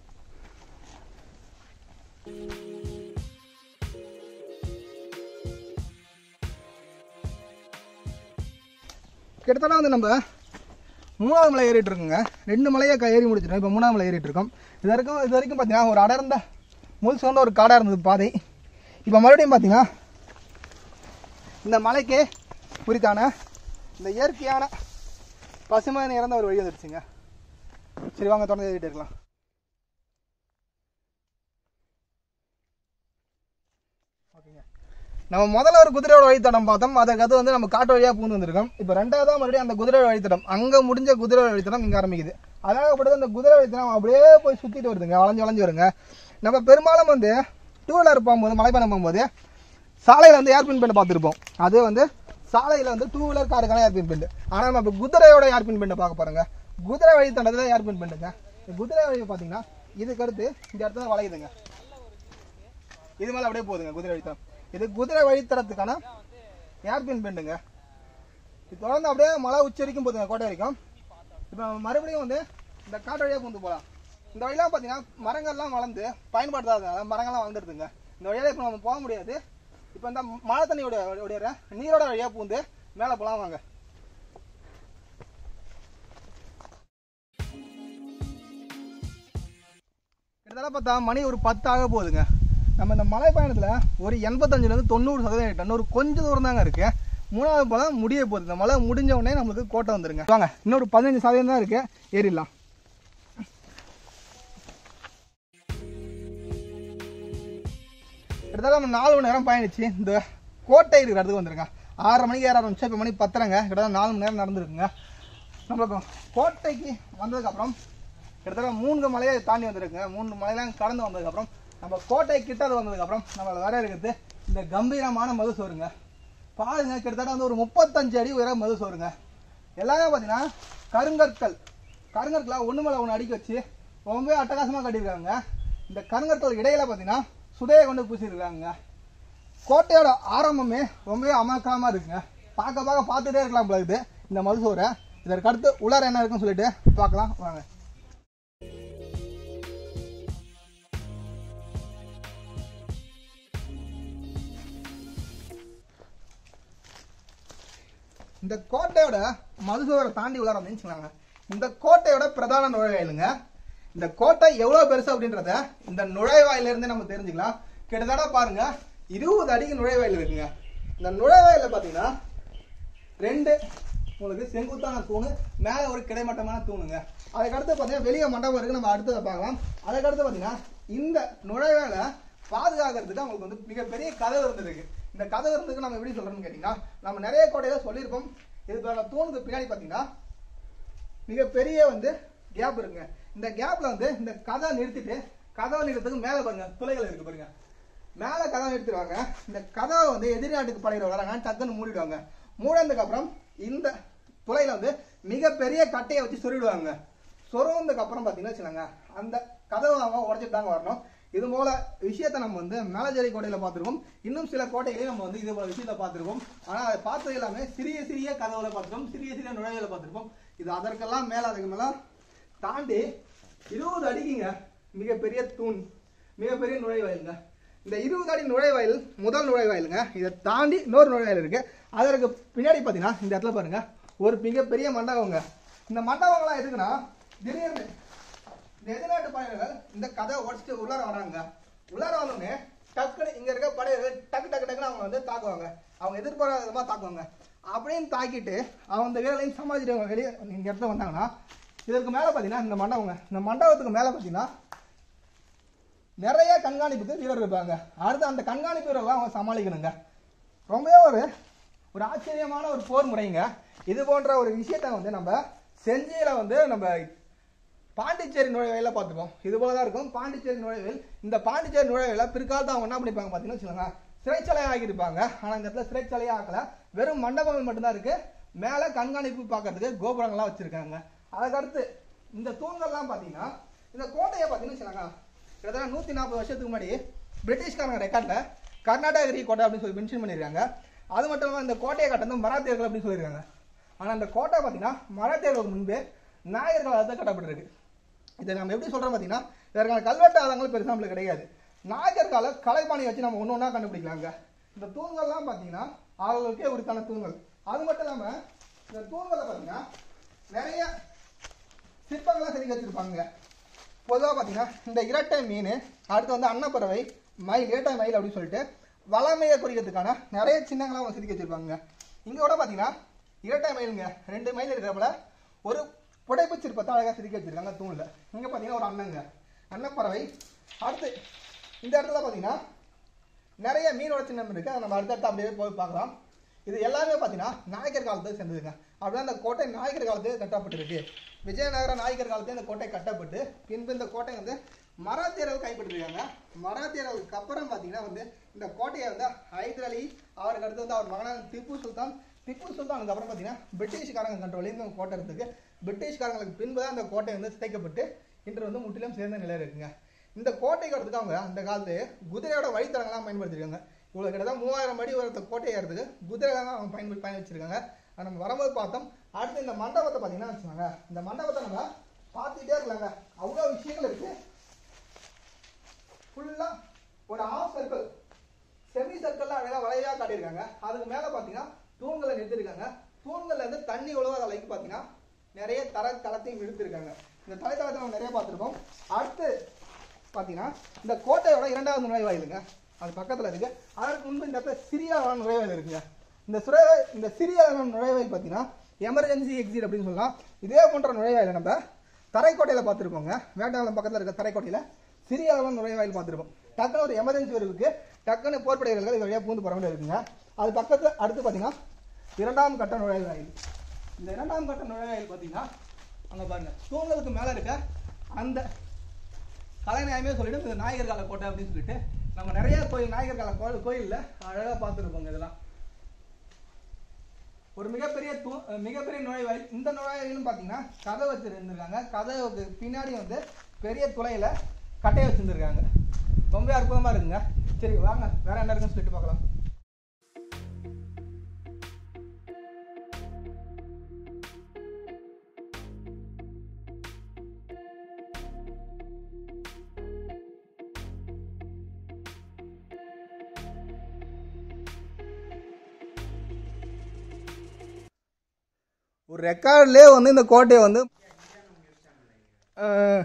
கிட்டத்தட்ட வந்து நம்ம மூணாவது மலை ஏறிட்டு இருக்கோங்க ரெண்டு மலையை க- ஏறி முடிச்சிட்டோம் இப்போ மூணாவது மலை ஏறிட்டு இருக்கோம் இது வரைக்கும் இது வரைக்கும் பார்த்தீங்கன்னா ஒரு அடர்ந்த முள் சோர்ந்த ஒரு காடாக இருந்தது பாதை இப்போ மறுபடியும் பார்த்தீங்கன்னா இந்த மலைக்கு குறித்தான இந்த இயற்கையான பசுமை நிறைந்த ஒரு வழி வந்துடுச்சுங்க சரி வாங்க தொடர்ந்து ஏறிட்டு இருக்கலாம் ஓகேங்க நம்ம முதல்ல ஒரு குதிரையோட வழித்தடம் பார்த்தோம் அதுக்கு வந்து நம்ம காட்டு வழியாக பூந்து வந்திருக்கோம் இப்போ ரெண்டாவதா மறுபடியும் அந்த குதிரை வழித்தடம் அங்கே முடிஞ்ச குதிரை வழித்தடம் இங்கே ஆரம்பிக்குது அதாகப்பட்டது அந்த குதிரை வழித்தடம் அப்படியே போய் சுற்றிட்டு வருதுங்க வளைஞ்சு வளைஞ்சு வருங்க நம்ம பெரும்பாலும் வந்து டூ வீலர் போகும்போது மலைப்பயணம் போகும்போது சாலையில் வந்து ஏர்பின் பெண்ட் பார்த்துருப்போம் அது வந்து சாலையில் வந்து டூ வீலர் காருக்கான ஏர்பின் பெண்ட் ஆனால் நம்ம இப்போ குதிரையோட ஏர்பின் பெண்டை பார்க்க போகிறோங்க குதிரை வழித்தடத்தில் ஏர்பின் பெண்டுங்க இந்த குதிரை வழி பார்த்தீங்கன்னா இதுக்கு அடுத்து இந்த இடத்துல வளையுதுங்க இது மேலே அப்படியே போகுதுங்க குதிரை வழித்தடம் இது குதிரை வழித்தடத்துக்கான ஏர்பின் பெண்டுங்க இது தொடர்ந்து அப்படியே மலை உச்சி வரைக்கும் போதுங்க கோட்டை வரைக்கும் இப்போ மறுபடியும் வந்து இந்த காட்டு வழியாக பூந்து போகலாம் இந்த வழியெல்லாம் பார்த்தீங்கன்னா மரங்கள்லாம் வளர்ந்து பயன்பாடுதாதனால மரங்கள்லாம் வளர்ந்துருதுங்க இந்த வழியில இப்போ நம்ம போக முடியாது இப்போ இந்த மழை தண்ணியோட உடைய நீரோட வழியாக பூந்து மேலே போகலாம் வாங்க இதெல்லாம் பார்த்தா மணி ஒரு பத்து ஆக போகுதுங்க நம்ம இந்த மலை பயணத்தில் ஒரு எண்பத்தஞ்சுலேருந்து தொண்ணூறு சதவீதம் டன் ஒரு கொஞ்சம் தூரம் தாங்க இருக்கு மூணாவது பழம் முடிய போகுது இந்த மலை முடிஞ்ச உடனே நம்மளுக்கு கோட்டை வந்துருங்க வாங்க இன்னொரு பதினஞ்சு சதவீதம் தான் இருக்கு ஏறிடலாம் கிட்டத்தட்ட நம்ம நாலு மணி நேரம் பயணிச்சு இந்த கோட்டை இருக்கிற இடத்துக்கு வந்துருங்க ஆறரை மணிக்கு ஏற ஆரம்பிச்சா இப்போ மணி பத்தரைங்க கிட்டத்தட்ட நாலு மணி நேரம் நடந்துருக்குங்க நம்மளுக்கு கோட்டைக்கு வந்ததுக்கப்புறம் கிட்டத்தட்ட மூணு மலையை தாண்டி வந்திருக்குங்க மூணு மலையெல்லாம் கடந்து வந்ததுக்கப்புறம் நம்ம கோட்டை கிட்டது வந்ததுக்கப்புறம் நம்மள வர இருக்கிறது இந்த கம்பீரமான மது சோறுங்க பாருங்க கிட்டத்தட்ட வந்து ஒரு முப்பத்தஞ்சு அடி உயரம் மது சோறுங்க எல்லாமே பார்த்தீங்கன்னா கருங்கற்கள் கருங்கற்களை ஒன்று மேலே ஒன்று அடிக்க வச்சு ரொம்பவே அட்டகாசமாக கட்டியிருக்காங்க இந்த கருங்கற்கள் இடையில பார்த்தீங்கன்னா சுதையை கொண்டு பூசியிருக்காங்க கோட்டையோட ஆரம்பமே ரொம்பவே அமக்கலமா இருக்குங்க பார்க்க பார்க்க பார்த்துட்டே இருக்கலாம் போல இருக்குது இந்த மதுசோரை இதற்கு அடுத்து உள்ளார என்ன இருக்குன்னு சொல்லிட்டு பார்க்கலாம் வாங்க இந்த கோட்டையோட மதுசோரை தாண்டி உள்ளார அப்படின்னு சொன்னாங்க இந்த கோட்டையோட பிரதான நுழைவாயிலுங்க இந்த கோட்டை எவ்வளவு பெருசு அப்படின்றத இந்த நுழைவாயில இருந்து நம்ம தெரிஞ்சுக்கலாம் கிட்டத்தட்ட பாருங்க இருபது அடிக்கு நுழைவாயில் இருக்குங்க இந்த நுழைவாயில பாத்தீங்கன்னா ரெண்டு உங்களுக்கு செங்குத்தான தூணு மேல ஒரு கிடைமட்டமான தூணுங்க அதுக்கடுத்து பாத்தீங்கன்னா வெளியே மண்டபம் இருக்கு நம்ம அடுத்ததை பார்க்கலாம் அதுக்கடுத்து பாத்தீங்கன்னா இந்த நுழைவாயில பாதுகாக்கிறதுக்கு அவங்களுக்கு வந்து மிகப்பெரிய கதவு இருந்திருக்கு இந்த கதவு இருந்ததுக்கு நம்ம எப்படி சொல்றோம்னு கேட்டீங்கன்னா நம்ம நிறைய கோட்டையில சொல்லியிருப்போம் இதுக்கான தூணுக்கு பின்னாடி பாத்தீங்கன்னா மிகப்பெரிய வந்து கேப் இருக்குங்க இந்த கேப்ல வந்து இந்த கதை நிறுத்திட்டு கதவை நிறுத்தத்துக்கு மேல பாருங்க துளைகள் இருக்கு பாருங்க மேல கதவை நிறுத்திடுவாங்க இந்த கதவை வந்து எதிரி நாட்டுக்கு படையில வராங்க டக்குன்னு மூடிடுவாங்க மூடினதுக்கு அப்புறம் இந்த துளையில வந்து மிகப்பெரிய கட்டையை வச்சு சொருவிடுவாங்க சொருவதுக்கு அப்புறம் பாத்தீங்கன்னா வச்சுக்கோங்க அந்த கதவை அவங்க உடச்சிட்டு தாங்க வரணும் இது போல விஷயத்த நம்ம வந்து மேலஜேரி கோட்டையில பார்த்திருக்கோம் இன்னும் சில கோட்டைகளையும் நம்ம வந்து இது போல விஷயத்த பார்த்திருக்கோம் ஆனா அதை பார்த்தது எல்லாமே சிறிய சிறிய கதவுல பார்த்திருக்கோம் சிறிய சிறிய நுழைவுல பார்த்திருப்போம் இது அதற்கெல்லாம் மேல அதுக்கு மேல தாண்டி இருபது அடிக்குங்க மிகப்பெரிய தூண் மிகப்பெரிய நுழைவாயிலுங்க இந்த இருபது அடி நுழைவாயில் முதல் நுழைவாயிலுங்க இதை தாண்டி இன்னொரு நுழைவாயில் இருக்கு அதற்கு பின்னாடி பார்த்தீங்கன்னா இந்த இடத்துல பாருங்க ஒரு மிகப்பெரிய மண்டபங்க இந்த மண்டபங்கள்லாம் எதுக்குன்னா திடீர்னு இந்த எதிர்நாட்டு படையினர்கள் இந்த கதவை உடச்சிட்டு உள்ளார வராங்க உள்ளார வந்தோடனே டக்குன்னு இங்க இருக்க படையர்கள் டக்கு டக்கு டக்குன்னு அவங்க வந்து தாக்குவாங்க அவங்க எதிர்பாராத விதமா தாக்குவாங்க அப்படின்னு தாக்கிட்டு அவங்க இந்த வீரர்களையும் சமாளிச்சுட்டு அவங்க வெளியே இந்த இடத்துல வந்தாங்கன்னா இதற்கு மேல பாத்தீங்கன்னா இந்த மண்டபங்க இந்த மண்டபத்துக்கு மேல பாத்தீங்கன்னா நிறைய கண்காணிப்புக்கு வீரர் இருப்பாங்க அடுத்து அந்த கண்காணிப்பு வீரர்லாம் அவங்க சமாளிக்கணுங்க ரொம்பவே ஒரு ஒரு ஆச்சரியமான ஒரு போர் முறைங்க இது போன்ற ஒரு விஷயத்த வந்து நம்ம செஞ்சியில வந்து நம்ம பாண்டிச்சேரி நுழைவாயில பார்த்துப்போம் இது போல தான் இருக்கும் பாண்டிச்சேரி நுழைவாயில் இந்த பாண்டிச்சேரி நுழைவாயில பிற்காலத்து அவங்க என்ன பண்ணிப்பாங்க பார்த்தீங்கன்னா வச்சுக்கோங்க சிறைச்சாலை ஆகியிருப்பாங்க ஆனால் இந்த இடத்துல சிறைச்சாலையே ஆக்கல வெறும் மண்டபங்கள் மட்டும்தான் இருக்கு மேலே கண்காணிப்பு பார்க்கறதுக்கு கோபுரங்கள்லாம் வச்சிருக்காங்க அதுக்கடுத்து இந்த தூண்கள்லாம் பார்த்தீங்கன்னா இந்த கோட்டையை பார்த்தீங்கன்னா வச்சுக்கோங்க கிட்டத்தட்ட நூற்றி நாற்பது வருஷத்துக்கு முன்னாடி பிரிட்டிஷ்காரங்க ரெக்கார்டில் கர்நாடகரி கோட்டை அப்படின்னு சொல்லி மென்ஷன் பண்ணியிருக்காங்க அது மட்டும் இல்லாமல் இந்த கோட்டையை கட்டணும் மராத்தியர்கள் அப்படின்னு சொல்லியிருக்காங்க ஆனால் இந்த கோட்டை பார்த்தீங்கன்னா மராத்தியர்களுக்கு முன்பே நாயர் காலத்தில் கட்டப்பட்டிருக்கு இதை நம்ம எப்படி சொல்றோம் பார்த்தீங்கன்னா இதற்கான கல்வெட்டு ஆதாரங்கள் பெருசாக நம்மளுக்கு கிடையாது நாயர் கால கலைப்பாணி வச்சு நம்ம ஒன்று ஒன்றா கண்டுபிடிக்கலாங்க இந்த தூண்கள்லாம் பார்த்தீங்கன்னா அவர்களுக்கே உரித்தான தூண்கள் அது மட்டும் இல்லாமல் இந்த தூண்களை பார்த்தீங்கன்னா நிறைய சிற்பங்கள்லாம் செதுக்கி வச்சிருப்பாங்க பொதுவாக பார்த்தீங்கன்னா இந்த இரட்டை மீன் அடுத்து வந்து அன்னப்பறவை மயில் இரட்டை மயில் அப்படின்னு சொல்லிட்டு வளமையை குறிக்கிறதுக்கான நிறைய சின்னங்களாக அவங்க செதுக்கி வச்சிருப்பாங்க இங்கே கூட பார்த்தீங்கன்னா இரட்டை மயிலுங்க ரெண்டு மயில் இருக்கிறப்பல ஒரு புடைப்பு சிற்பத்தை அழகாக செதுக்கி வச்சிருக்காங்க தூணில் இங்கே பார்த்தீங்கன்னா ஒரு அண்ணங்க அன்னப்பறவை அடுத்து இந்த இடத்துல பார்த்தீங்கன்னா நிறைய மீனோட சின்னம் இருக்கு அதை நம்ம அடுத்தடுத்து அப்படியே போய் பார்க்கலாம் இது எல்லாமே பார்த்தீங்கன்னா நாயக்கர் காலத்தை சேர்ந்ததுங்க அப்படின்னா இந்த கோட்டை நாயக்கர் காலத்து கட்டப்பட்டிருக்கு விஜயநகர நாயக்கர் காலத்துல இந்த கோட்டை கட்டப்பட்டு பின்பு இந்த கோட்டை வந்து மராத்தியர்கள் கைப்பற்றிருக்காங்க மராத்தியர்களுக்கு அப்புறம் பார்த்தீங்கன்னா வந்து இந்த கோட்டையை வந்து ஹைதர் அலி அவருக்கு அடுத்து வந்து அவர் மகனான திப்பு சுல்தான் திப்பு சுல்தானுக்கு அப்புறம் பார்த்தீங்கன்னா பிரிட்டிஷ்காரங்க கண்ட்ரோலில் இந்த கோட்டை இருந்ததுக்கு பிரிட்டிஷ்காரங்களுக்கு பின்பு தான் இந்த கோட்டை வந்து சிதைக்கப்பட்டு இன்று வந்து முற்றிலும் சேர்ந்த நிலையில் இருக்குங்க இந்த கோட்டைக்கு வரதுக்கு அவங்க அந்த காலத்து குதிரையோட வழித்தடங்கள்லாம் பயன்படுத்திருக்காங்க இவ்வளோ கிட்டத்தட்ட மூவாயிரம் அடி உயரத்த கோட்டை ஏறதுக்கு குதிரை தான் அவங்க பயன்படுத்தி பயணிச்சிருக்காங்க அதை நம்ம வரும்போது பார்த்தோம் அடுத்து இந்த மண்டபத்தை பார்த்தீங்கன்னா வச்சுக்கோங்க இந்த மண்டபத்தை நம்ம பார்த்துக்கிட்டே இருக்கலாங்க அவ்வளோ விஷயங்கள் இருக்கு ஃபுல்லாக ஒரு ஆஃப் சர்க்கிள் செமி சர்க்கிள்லாம் அழகாக வளையாக காட்டியிருக்காங்க அதுக்கு மேலே பார்த்தீங்கன்னா தூண்களை நிறுத்திருக்காங்க தூண்கள்ல இருந்து தண்ணி உழவாத அளவுக்கு பார்த்தீங்கன்னா நிறைய தர தளத்தையும் இழுத்திருக்காங்க இந்த தரைத்தளத்தை நம்ம நிறைய பார்த்துருக்கோம் அடுத்து பார்த்தீங்கன்னா இந்த கோட்டையோட இரண்டாவது நுழைவாயிலுங்க அது பக்கத்தில் இருக்கு அதற்கு முன்பு இந்த இடத்துல சிறிய அளவான நுழைவாயில் இருக்குங்க இந்த சுர இந்த சிறிய அளவான நுழைவாயில் பார்த்தீங்கன்னா எமர்ஜென்சி எக்ஸிட் அப்படின்னு சொல்லலாம் இதே போன்ற நுழைவாயில நம்ம தரைக்கோட்டையில் பார்த்துருக்கோங்க வேட்டாளம் பக்கத்தில் இருக்க தரைக்கோட்டையில் சிறிய அளவான நுழைவாயில் பார்த்துருப்போம் டக்குன்னு ஒரு எமர்ஜென்சி இருக்கு டக்குன்னு போர்ப்படைகள் இது வழியாக பூந்து போகிற மாதிரி இருக்குங்க அது பக்கத்தில் அடுத்து பார்த்தீங்கன்னா இரண்டாம் கட்ட நுழைவாயில் இந்த இரண்டாம் கட்ட நுழைவாயில் பார்த்தீங்கன்னா அங்கே பாருங்க தூண்களுக்கு மேலே இருக்க அந்த கலைநாயமே சொல்லிட்டு இந்த நாயகர் கால கோட்டை அப்படின்னு சொல்லிட்டு நம்ம நிறைய கோயில் நாயகர் கால கோயில் கோயிலில் அழகாக பார்த்துருப்போங்க இதெல்லாம் ஒரு மிகப்பெரிய தூ மிகப்பெரிய நுழைவாயில் இந்த நுழைவாயிலும் பார்த்தீங்கன்னா கதை வச்சிருந்துருக்காங்க கதவுக்கு பின்னாடி வந்து பெரிய துளையில கட்டையை வச்சிருந்துருக்காங்க ரொம்ப அற்புதமா இருக்குங்க சரி வாங்க வேற என்ன இருக்குன்னு சொல்லிட்டு பார்க்கலாம் ஒரு ரெக்கார்ட்லேயே வந்து இந்த கோட்டையை வந்து அஹ்,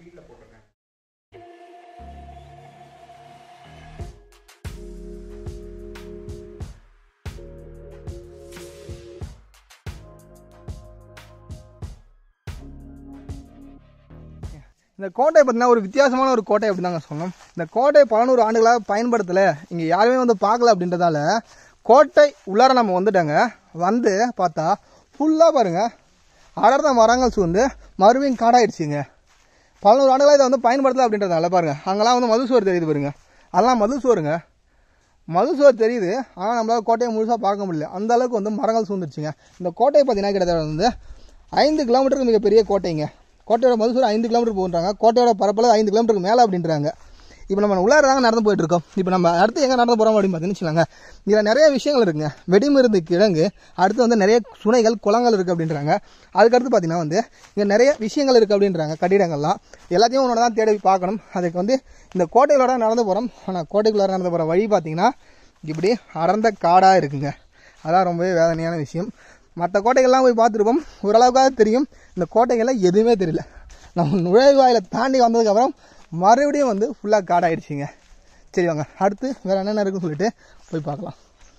இந்த கோட்டை பார்த்தீங்கன்னா ஒரு வித்தியாசமான ஒரு கோட்டை அப்படி தாங்க சொல்லணும் இந்த கோட்டை பல நூறு ஆண்டுகளாக பயன்படுத்தலை இங்கே யாருமே வந்து பார்க்கல அப்படின்றதால கோட்டை உள்ளார நம்ம வந்துட்டோங்க வந்து பார்த்தா ஃபுல்லாக பாருங்க அடர்ந்த மரங்கள் சூழ்ந்து மறுபடியும் காடாயிடுச்சுங்க பல நூறு ஆண்டுகளாக இதை வந்து பயன்படுத்தல அப்படின்றதால பாருங்க அங்கெல்லாம் வந்து மதுசோறு தெரியுது பாருங்க அதெல்லாம் மதுசோறுங்க மதுசோர் தெரியுது ஆனால் நம்மளால கோட்டையை முழுசாக பார்க்க முடியல அந்த அளவுக்கு வந்து மரங்கள் சூழ்ந்துருச்சுங்க இந்த கோட்டை பார்த்தீங்கன்னா கிட்டத்தட்ட வந்து ஐந்து கிலோமீட்டருக்கு மிகப்பெரிய கோட்டைங்க கோட்டையோட மதுசூர் ஐந்து கிலோமீட்டர் போன்றாங்க கோட்டையோட பரப்பளவு ஐந்து கிலோமீட்டருக்கு மேலே அப்படின்றாங்க இப்போ நம்ம உள்ளார தாங்க நடந்து போயிட்டு இருக்கோம் இப்போ நம்ம அடுத்து எங்கே நடந்து போகிறோம் அப்படின்னு பார்த்தீங்கன்னு வச்சுக்கோங்க இதில் நிறைய விஷயங்கள் இருக்குங்க வெடிமருந்து கிழங்கு அடுத்து வந்து நிறைய சுனைகள் குளங்கள் இருக்குது அப்படின்றாங்க அதுக்கடுத்து பார்த்தீங்கன்னா வந்து இங்கே நிறைய விஷயங்கள் இருக்குது அப்படின்றாங்க கட்டிடங்கள்லாம் எல்லாத்தையும் உன்னோட தான் தேடி பார்க்கணும் அதுக்கு வந்து இந்த கோட்டைகளோட நடந்து போகிறோம் ஆனால் கோட்டைக்குள்ளார நடந்து போகிற வழி பார்த்தீங்கன்னா இப்படி அடர்ந்த காடாக இருக்குங்க அதான் ரொம்பவே வேதனையான விஷயம் மற்ற கோட்டைகள்லாம் போய் பார்த்துருப்போம் ஓரளவுக்காக தெரியும் இந்த கோட்டைகள்லாம் எதுவுமே தெரியல நம்ம நுழைவாயில தாண்டி வந்ததுக்கப்புறம் மறுபடியும் வந்து ஃபுல்லாக காடாயிடுச்சுங்க சரி வாங்க அடுத்து வேறு என்னென்ன இருக்குன்னு சொல்லிட்டு போய் பார்க்கலாம்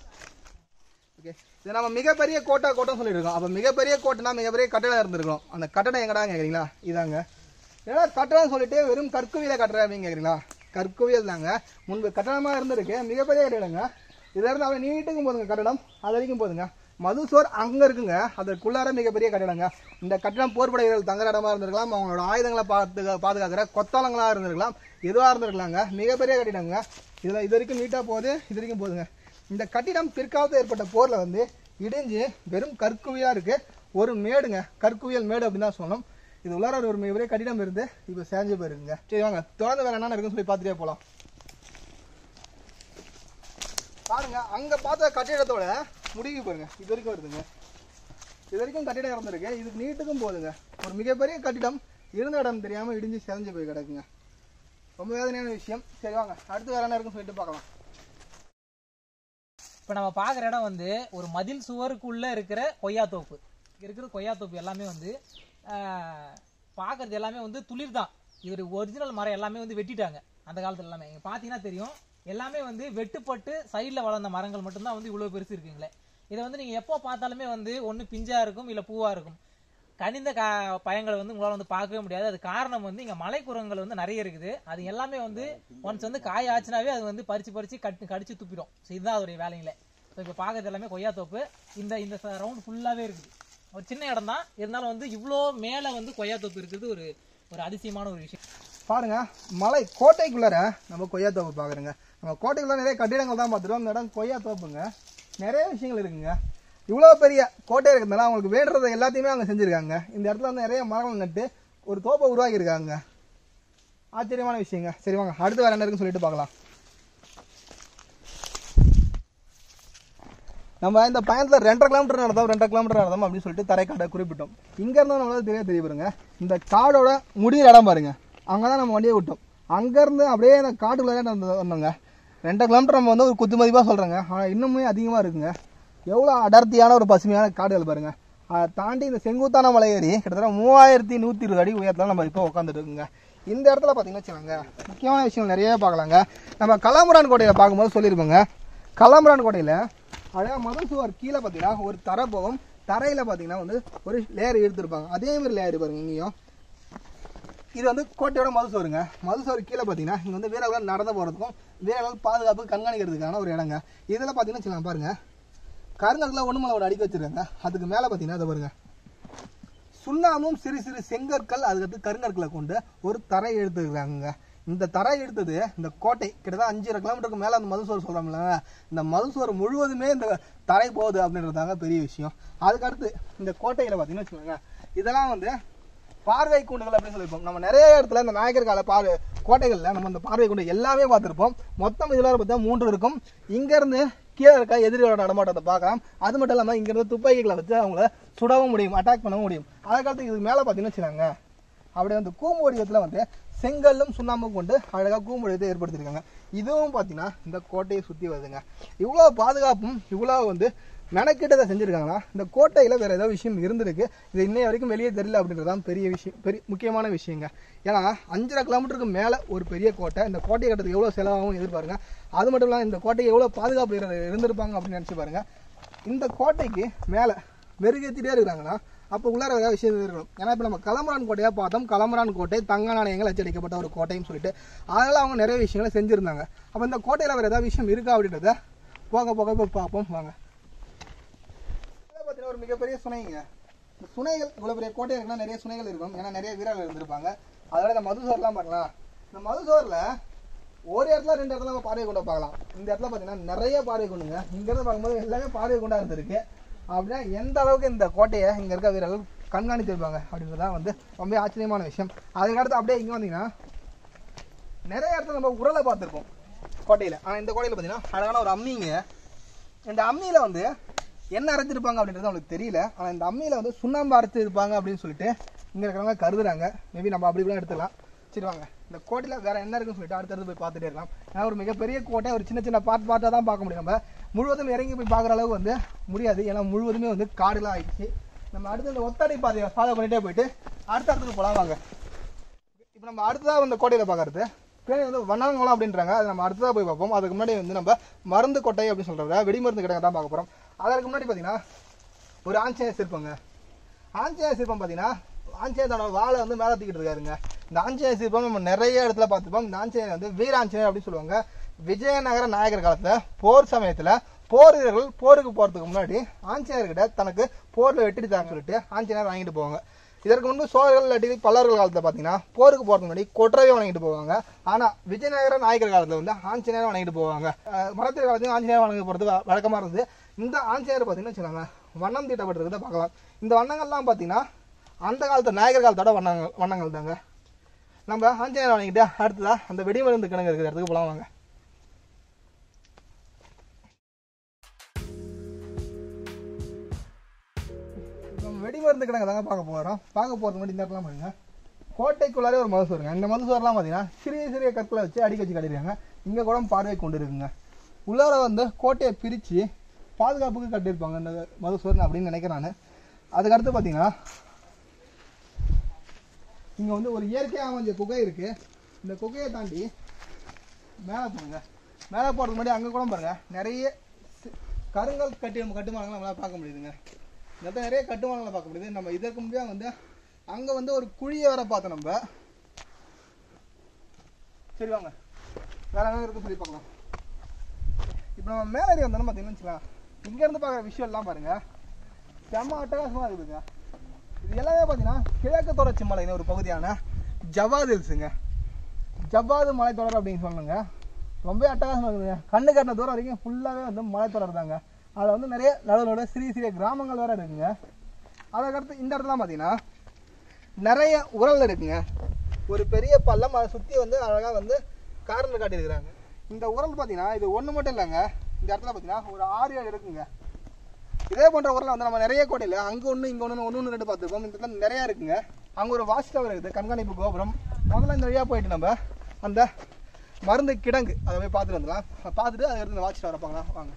ஓகே இது நம்ம மிகப்பெரிய கோட்டை கோட்டம் சொல்லிட்டு இருக்கோம் அப்போ மிகப்பெரிய கோட்டைனா மிகப்பெரிய கட்டடம் இருந்திருக்கோம் அந்த கட்டடம் எங்கடா கேட்குறீங்களா இதாங்க ஏன்னா கட்டடம் சொல்லிட்டு வெறும் கற்குவியலை கட்டுறேன் அப்படின்னு கேட்குறீங்களா கற்குவியல் தாங்க முன்பு கட்டடமாக இருந்திருக்கு மிகப்பெரிய கட்டிடங்க இதுல இருந்து அப்படியே நீட்டுக்கும் போதுங்க கட்டடம் அது வரைக்கும் போதுங்க மதுசோர் அங்கே இருக்குங்க அதற்குள்ளார மிகப்பெரிய கட்டிடங்க இந்த கட்டிடம் போர்ப்படை வீரர்கள் தங்குற இடமா இருந்திருக்கலாம் அவங்களோட ஆயுதங்களை பார்த்து பாதுகாக்கிற கொத்தாளங்களா இருந்திருக்கலாம் எதுவாக இருந்திருக்கலாங்க மிகப்பெரிய கட்டிடங்க இதில் இது வரைக்கும் நீட்டாக போகுது இது வரைக்கும் போகுதுங்க இந்த கட்டிடம் பிற்காலத்தில் ஏற்பட்ட போரில் வந்து இடிஞ்சு வெறும் கற்குவியாக இருக்கு ஒரு மேடுங்க கற்குவியல் மேடு அப்படின்னு தான் சொல்லணும் இது உள்ளார ஒரு மிகப்பெரிய கட்டிடம் இருந்து இப்போ சேஞ்சு போயிருக்குங்க சரி வாங்க தொடர்ந்து வேற என்னென்ன இருக்குன்னு சொல்லி பார்த்துட்டே போகலாம் பாருங்க அங்க பார்த்த கட்டிடத்தோட முடிவு பாருங்க இது வரைக்கும் வருதுங்க இது வரைக்கும் கட்டிடம் இருந்திருக்கு இதுக்கு நீட்டுக்கும் போகுதுங்க ஒரு மிகப்பெரிய கட்டிடம் இருந்த இடம் தெரியாம இடிஞ்சு செதஞ்சு போய் கிடக்குங்க ரொம்ப வேதனையான விஷயம் சரி வாங்க அடுத்து வேற என்ன இருக்குன்னு சொல்லிட்டு பார்க்கலாம் இப்போ நம்ம பார்க்குற இடம் வந்து ஒரு மதில் சுவருக்குள்ள இருக்கிற கொய்யாத்தோப்பு இங்க இருக்கிற கொய்யாத்தோப்பு எல்லாமே வந்து பார்க்கறது எல்லாமே வந்து துளிர் தான் இவர் ஒரிஜினல் மரம் எல்லாமே வந்து வெட்டிட்டாங்க அந்த காலத்துல எல்லாமே இங்க பார்த்தீங்கன்னா தெரியும் எல்லாமே வந்து வெட்டுப்பட்டு சைடில் வளர்ந்த மரங்கள் மட்டும்தான் வந்து இவ்வளோ பெருசு இருக்குங்களே இதை வந்து நீங்கள் எப்போ பார்த்தாலுமே வந்து ஒன்று பிஞ்சா இருக்கும் இல்லை பூவா இருக்கும் கனிந்த கா பயங்களை வந்து உங்களால் வந்து பார்க்கவே முடியாது அது காரணம் வந்து இங்கே மலைக்குரங்கள் வந்து நிறைய இருக்குது அது எல்லாமே வந்து ஒன்ஸ் வந்து காய் ஆச்சுனாவே அது வந்து பறிச்சு பறிச்சு கட்டு கடிச்சு துப்பிடும் ஸோ இதுதான் அதோடைய வேலைங்களே ஸோ இப்போ பார்க்கறது எல்லாமே கொய்யாத்தோப்பு இந்த இந்த ரவுண்ட் ஃபுல்லாகவே இருக்குது ஒரு சின்ன இடம் தான் இருந்தாலும் வந்து இவ்வளோ மேலே வந்து கொய்யாத்தோப்பு இருக்கிறது ஒரு ஒரு அதிசயமான ஒரு விஷயம் பாருங்க மலை கோட்டைக்குள்ளார நம்ம கொய்யா தோப்பு பாக்குறோங்க நம்ம கோட்டைக்குள்ள நிறைய கட்டிடங்கள் தான் பார்த்துட்டோம் இந்த இடம் கொய்யா தோப்புங்க நிறைய விஷயங்கள் இருக்குங்க இவ்வளோ பெரிய கோட்டை இருக்கிறதுனால அவங்களுக்கு வேண்டுறதை எல்லாத்தையுமே அவங்க செஞ்சுருக்காங்க இந்த இடத்துல வந்து நிறைய மரங்கள் நட்டு ஒரு தோப்பை உருவாக்கி இருக்காங்க ஆச்சரியமான விஷயங்க சரி வாங்க அடுத்து வேற என்ன இருக்குன்னு சொல்லிட்டு பார்க்கலாம் நம்ம இந்த பயணத்தில் ரெண்டரை கிலோமீட்டர் நடந்தோம் ரெண்டரை கிலோமீட்டர் நடந்தோம் அப்படின்னு சொல்லிட்டு தரைக்காடை குறிப்பிட்டோம் இங்க இருந்து நம்மளால தெரிய தெரிய பாருங்க இந்த காடோட முடியிற இடம் பாருங்க அங்கதான் நம்ம வண்டியை விட்டோம் அங்க இருந்து அப்படியே அந்த காட்டுக்குள்ளே நடந்து வந்தோங்க ரெண்டரை கிலோமீட்டர் நம்ம வந்து ஒரு குத்து மதிப்பாக சொல்றேங்க ஆனா இன்னுமே அதிகமா இருக்குங்க எவ்வளோ அடர்த்தியான ஒரு பசுமையான காடுகள் பாருங்க அதை தாண்டி இந்த செங்குத்தான மலை ஏறி கிட்டத்தட்ட மூவாயிரத்தி நூற்றி இருபது அடி உயரத்தில் நம்ம இப்போ உட்காந்துட்டு இருக்குங்க இந்த இடத்துல பார்த்தீங்கன்னா வச்சுக்கோங்க முக்கியமான விஷயம் நிறைய பார்க்கலாங்க நம்ம கலாமுரான் கோட்டையில் பார்க்கும்போது சொல்லியிருப்போங்க கலாமுரான் கோட்டையில் அழகாக மதம் சுவர் கீழே பார்த்தீங்கன்னா ஒரு தரை போகும் தரையில் பார்த்தீங்கன்னா வந்து ஒரு லேயர் எடுத்துருப்பாங்க அதே மாதிரி லேயர் பாருங்க இங்கேயும் இது வந்து கோட்டையோட மதுசோருங்க மதுசோறு கீழே பார்த்தீங்கன்னா இங்கே வந்து வீரர்கள் நடந்து போகிறதுக்கும் வீரர்கள் பாதுகாப்பு கண்காணிக்கிறதுக்கான ஒரு இடங்க இதில் பார்த்தீங்கன்னா வச்சுக்கலாம் பாருங்க கருங்கற்களை ஒன்று மேலே ஒரு அடிக்க வச்சிருக்காங்க அதுக்கு மேலே பார்த்தீங்கன்னா அதை பாருங்க சுண்ணாமும் சிறு சிறு செங்கற்கள் அதுக்கடுத்து கருங்கற்களை கொண்டு ஒரு தரை எடுத்துருக்காங்க இந்த தரை எடுத்தது இந்த கோட்டை கிட்டத்தட்ட அஞ்சரை கிலோமீட்டருக்கு மேலே அந்த மதுசோறு சொல்கிறோம்ல இந்த மதுசோறு முழுவதுமே இந்த தரை போகுது அப்படின்றதாங்க பெரிய விஷயம் அதுக்கடுத்து இந்த கோட்டையில் பார்த்தீங்கன்னா வச்சுக்கோங்க இதெல்லாம் வந்து பார்வை கூண்டுகள் அப்படின்னு சொல்லியிருப்போம் நம்ம நிறைய இடத்துல இந்த நாயக்கர் கால பார்வை கோட்டைகளில் நம்ம இந்த பார்வை கூண்டு எல்லாமே பார்த்துருப்போம் மொத்தம் இதில் பார்த்தா மூன்று இருக்கும் இங்கேருந்து கீழே இருக்க எதிரியோட நடமாட்டத்தை பார்க்கலாம் அது மட்டும் இல்லாமல் இங்கேருந்து துப்பாக்கிகளை வச்சு அவங்கள சுடவும் முடியும் அட்டாக் பண்ணவும் முடியும் அதுக்கடுத்து இதுக்கு மேலே பார்த்தீங்கன்னு வச்சுக்கோங்க அப்படியே வந்து கூம்பு வடிவத்தில் வந்து செங்கல்லும் சுண்ணாம்பும் கொண்டு அழகாக கூம்பு வடிவத்தை ஏற்படுத்தியிருக்காங்க இதுவும் பார்த்தீங்கன்னா இந்த கோட்டையை சுற்றி வருதுங்க இவ்வளோ பாதுகாப்பும் இவ்வளோ வந்து மெனக்கிட்டதை செஞ்சுருக்காங்கன்னா இந்த கோட்டையில் வேறு ஏதோ விஷயம் இருந்திருக்கு இது இன்னைய வரைக்கும் வெளியே தெரியல அப்படின்றதான் பெரிய விஷயம் பெரிய முக்கியமான விஷயங்க ஏன்னா அஞ்சரை கிலோமீட்டருக்கு மேலே ஒரு பெரிய கோட்டை இந்த கோட்டை கட்டுறதுக்கு எவ்வளோ செலவாகும் எதிர்பாருங்க அது மட்டும் இல்லாமல் இந்த கோட்டை எவ்வளோ பாதுகாப்பு இரு- இருந்திருப்பாங்க அப்படின்னு நினச்சி பாருங்க இந்த கோட்டைக்கு மேலே மெருகேற்றிட்டே இருக்கிறாங்கன்னா அப்போ உள்ளார ஏதாவது விஷயம் இருக்கணும் ஏன்னா இப்போ நம்ம கலமரான் கோட்டையாக பார்த்தோம் கலமரான் கோட்டை தங்க நாணயங்கள் அச்சடிக்கப்பட்ட ஒரு கோட்டைன்னு சொல்லிட்டு அதனால அவங்க நிறைய விஷயங்களை செஞ்சுருந்தாங்க அப்போ இந்த கோட்டையில் வேறு ஏதாவது விஷயம் இருக்கா அப்படின்றத போக போக போய் பார்ப்போம் வாங்க பார்த்தீங்கன்னா ஒரு மிகப்பெரிய சுனைங்க இந்த சுனைகள் இவ்வளோ பெரிய கோட்டை இருக்குன்னா நிறைய சுனைகள் இருக்கும் ஏன்னா நிறைய வீரர்கள் இருந்திருப்பாங்க அதோட இந்த மதுசோர்லாம் பார்க்கலாம் இந்த மதுசோரில் ஒரு இடத்துல ரெண்டு இடத்துல நம்ம பார்வை கொண்டு பார்க்கலாம் இந்த இடத்துல பார்த்தீங்கன்னா நிறைய பார்வை கொண்டுங்க இங்கேருந்து பார்க்கும்போது எல்லாமே பார்வை கொண்டா இருந்திருக்கு அப்படின்னா எந்த அளவுக்கு இந்த கோட்டையை இங்கே இருக்க வீரர்கள் கண்காணித்திருப்பாங்க அப்படின்றதான் வந்து ரொம்ப ஆச்சரியமான விஷயம் அதுக்கடுத்து அப்படியே இங்கே வந்தீங்கன்னா நிறைய இடத்துல நம்ம உரலை பார்த்துருப்போம் கோட்டையில் ஆனால் இந்த கோட்டையில் பார்த்தீங்கன்னா அழகான ஒரு அம்மிங்க இந்த அம்மியில் வந்து என்ன அரைச்சிருப்பாங்க அப்படின்றது அவங்களுக்கு தெரியல ஆனால் இந்த அம்மியில் வந்து சுண்ணாம்பு அரைச்சிருப்பாங்க அப்படின்னு சொல்லிட்டு இங்கே இருக்கிறவங்க கருதுறாங்க மேபி நம்ம அப்படி கூட எடுத்துக்கலாம் சரி வாங்க இந்த கோட்டையில் வேற என்ன இருக்குன்னு சொல்லிட்டு அடுத்தடுத்து போய் பார்த்துட்டே இருக்கலாம் ஏன்னா ஒரு மிகப்பெரிய கோட்டை ஒரு சின்ன சின்ன பார்ட் பார்ட்டாக தான் பார்க்க முடியும் நம்ம முழுவதும் இறங்கி போய் பார்க்குற அளவுக்கு வந்து முடியாது ஏன்னா முழுவதுமே வந்து காடுலாம் ஆயிடுச்சு நம்ம அடுத்து இந்த ஒத்தடை பாதையை ஃபாலோ பண்ணிட்டே போயிட்டு அடுத்த இடத்துக்கு போகலாம் வாங்க இப்போ நம்ம அடுத்ததாக வந்து கோட்டையில் பார்க்கறது பேர் வந்து வண்ணாங்குளம் அப்படின்றாங்க அது நம்ம அடுத்ததாக போய் பார்ப்போம் அதுக்கு முன்னாடி வந்து நம்ம மருந்து கொட்டை அப்படின்னு சொல்கிறத வெடிமருந்து கிடங்க தான் பார்க்க போகிறோம் அதற்கு முன்னாடி பார்த்தீங்கன்னா ஒரு ஆஞ்சநேயர் சிற்பங்க ஆஞ்சநேயர் சிற்பம் பார்த்தீங்கன்னா ஆஞ்சநேயரோட வாழை வந்து மேலே தூக்கிட்டு இருக்காருங்க இந்த ஆஞ்சநேயர் சிற்பம் நம்ம நிறைய இடத்துல பார்த்துப்போம் இந்த ஆஞ்சநேயர் வந்து வீராஞ்சநேயர் அப்படின்னு சொல்லுவாங்க விஜயநகர நாயகர் காலத்தில் போர் சமயத்தில் போர் வீரர்கள் போருக்கு போகிறதுக்கு முன்னாடி ஆஞ்சநேயர்கிட்ட தனக்கு போரில் வெட்டிட்டாங்க சொல்லிட்டு ஆஞ்சநேயர் வாங்கிட்டு போவாங்க இதற்கு முன்பு சோழர்கள் இல்லாட்டி பல்லவர்கள் காலத்தில் பார்த்தீங்கன்னா போருக்கு போகிறதுக்கு முன்னாடி கொற்றவை வணங்கிட்டு போவாங்க ஆனால் விஜயநகர நாயக்கர் காலத்தில் வந்து ஆஞ்சநேயர் வணங்கிட்டு போவாங்க அஹ் மரத்திர காலத்தில் ஆஞ்சநேயர் வணங்கி போகிறது வழக்கமாக இருந்தது இந்த ஆஞ்சநேயர் பார்த்தீங்கன்னா வச்சுக்கோங்க வண்ணம் தீட்டப்பட்டிருக்கிறத பார்க்கலாம் இந்த வண்ணங்கள்லாம் பார்த்தீங்கன்னா அந்த காலத்து நாயகர் காலத்தோட வண்ணங்கள் வண்ணங்கள் தாங்க நம்ம ஆஞ்சநேயர் வணங்கிட்டு அடுத்ததா அந்த வெடிமருந்து கிணங்கு இருக்கிற இடத்துக்கு போகலாம் வாங்க நம்ம வெடிமருந்து கிடங்கு தாங்க பார்க்க போகிறோம் பார்க்க போகிறது முன்னாடி இந்த இடத்துல பாருங்க கோட்டைக்குள்ளாரே ஒரு மதுசூருங்க இந்த மதுசூர்லாம் பார்த்தீங்கன்னா சிறிய சிறிய கற்களை வச்சு அடிக்க வச்சு கட்டிருக்காங்க இங்கே கூட பார்வை கொண்டு இருக்குங்க உள்ளார வந்து கோட்டையை பிரித்து பாதுகாப்புக்கு கட்டியிருப்பாங்க இந்த மதுசூரன் அப்படின்னு நினைக்கிறேன் நான் அதுக்கடுத்து பார்த்தீங்கன்னா இங்கே வந்து ஒரு இயற்கையாக அமைஞ்ச குகை இருக்குது இந்த குகையை தாண்டி மேலே போங்க மேலே போகிறதுக்கு முன்னாடி அங்கே கூட பாருங்க நிறைய சி- கருங்கல் கட்டி கட்டுமானங்களை நம்மளால் பார்க்க முடியுதுங்க இந்த இடத்துல நிறைய கட்டுமானங்களை பார்க்க முடியுது நம்ம இதற்கு முன்னாடி வந்து அங்கே வந்து ஒரு குழியை வேற பார்த்தோம் நம்ம சரி வாங்க வேற என்ன இருக்கு சொல்லி பார்க்கலாம் இப்போ நம்ம மேலேறி வந்தோம்னு பார்த்தீங்கன்னு வச்சுக்கலாம் இங்கேருந்து பார்க்குற விஷயம்லாம் பாருங்க செம்ம அட்டகாசமாக இருக்குதுங்க இது எல்லாமே பார்த்தீங்கன்னா கிழக்கு தொடர்ச்சி மலையின் ஒரு பகுதியான ஜவாத் ஹில்ஸுங்க ஜவ்வாது மலைத்தொடர் அப்படின்னு சொல்லுங்க ரொம்ப அட்டகாசமாக இருக்குதுங்க கண்ணு கட்டின தூரம் வரைக்கும் ஃபுல்லாகவே வந்து மலைத்தொடர் தாங்க அதில் வந்து நிறைய நடுவில் சிறிய சிறிய கிராமங்கள் வேற இருக்குங்க அதுக்கடுத்து இந்த இடத்துல பார்த்தீங்கன்னா நிறைய உரல் இருக்குங்க ஒரு பெரிய பள்ளம் அதை சுற்றி வந்து அழகாக வந்து காரில் காட்டியிருக்கிறாங்க இந்த உரல் பார்த்தீங்கன்னா இது ஒன்று மட்டும் இல்லைங்க இந்த இடத்துல பார்த்தீங்கன்னா ஒரு ஆறு ஏழு இருக்குங்க இதே போன்ற ஊரில் வந்து நம்ம நிறைய கோட்டையில் அங்கே ஒன்று இங்கே ஒன்று ஒன்று ஒன்று ரெண்டு பார்த்துருக்கோம் இந்த இடத்துல நிறையா இருக்குங்க அங்கே ஒரு வாட்ச் டவர் இருக்குது கண்காணிப்பு கோபுரம் முதல்ல இந்த வழியாக போயிட்டு நம்ம அந்த மருந்து கிடங்கு அதை போய் பார்த்துட்டு வந்துடலாம் பார்த்துட்டு அதுக்கு அடுத்து இந்த வாட்ச் டவரை பார்க்கலாம் வாங்க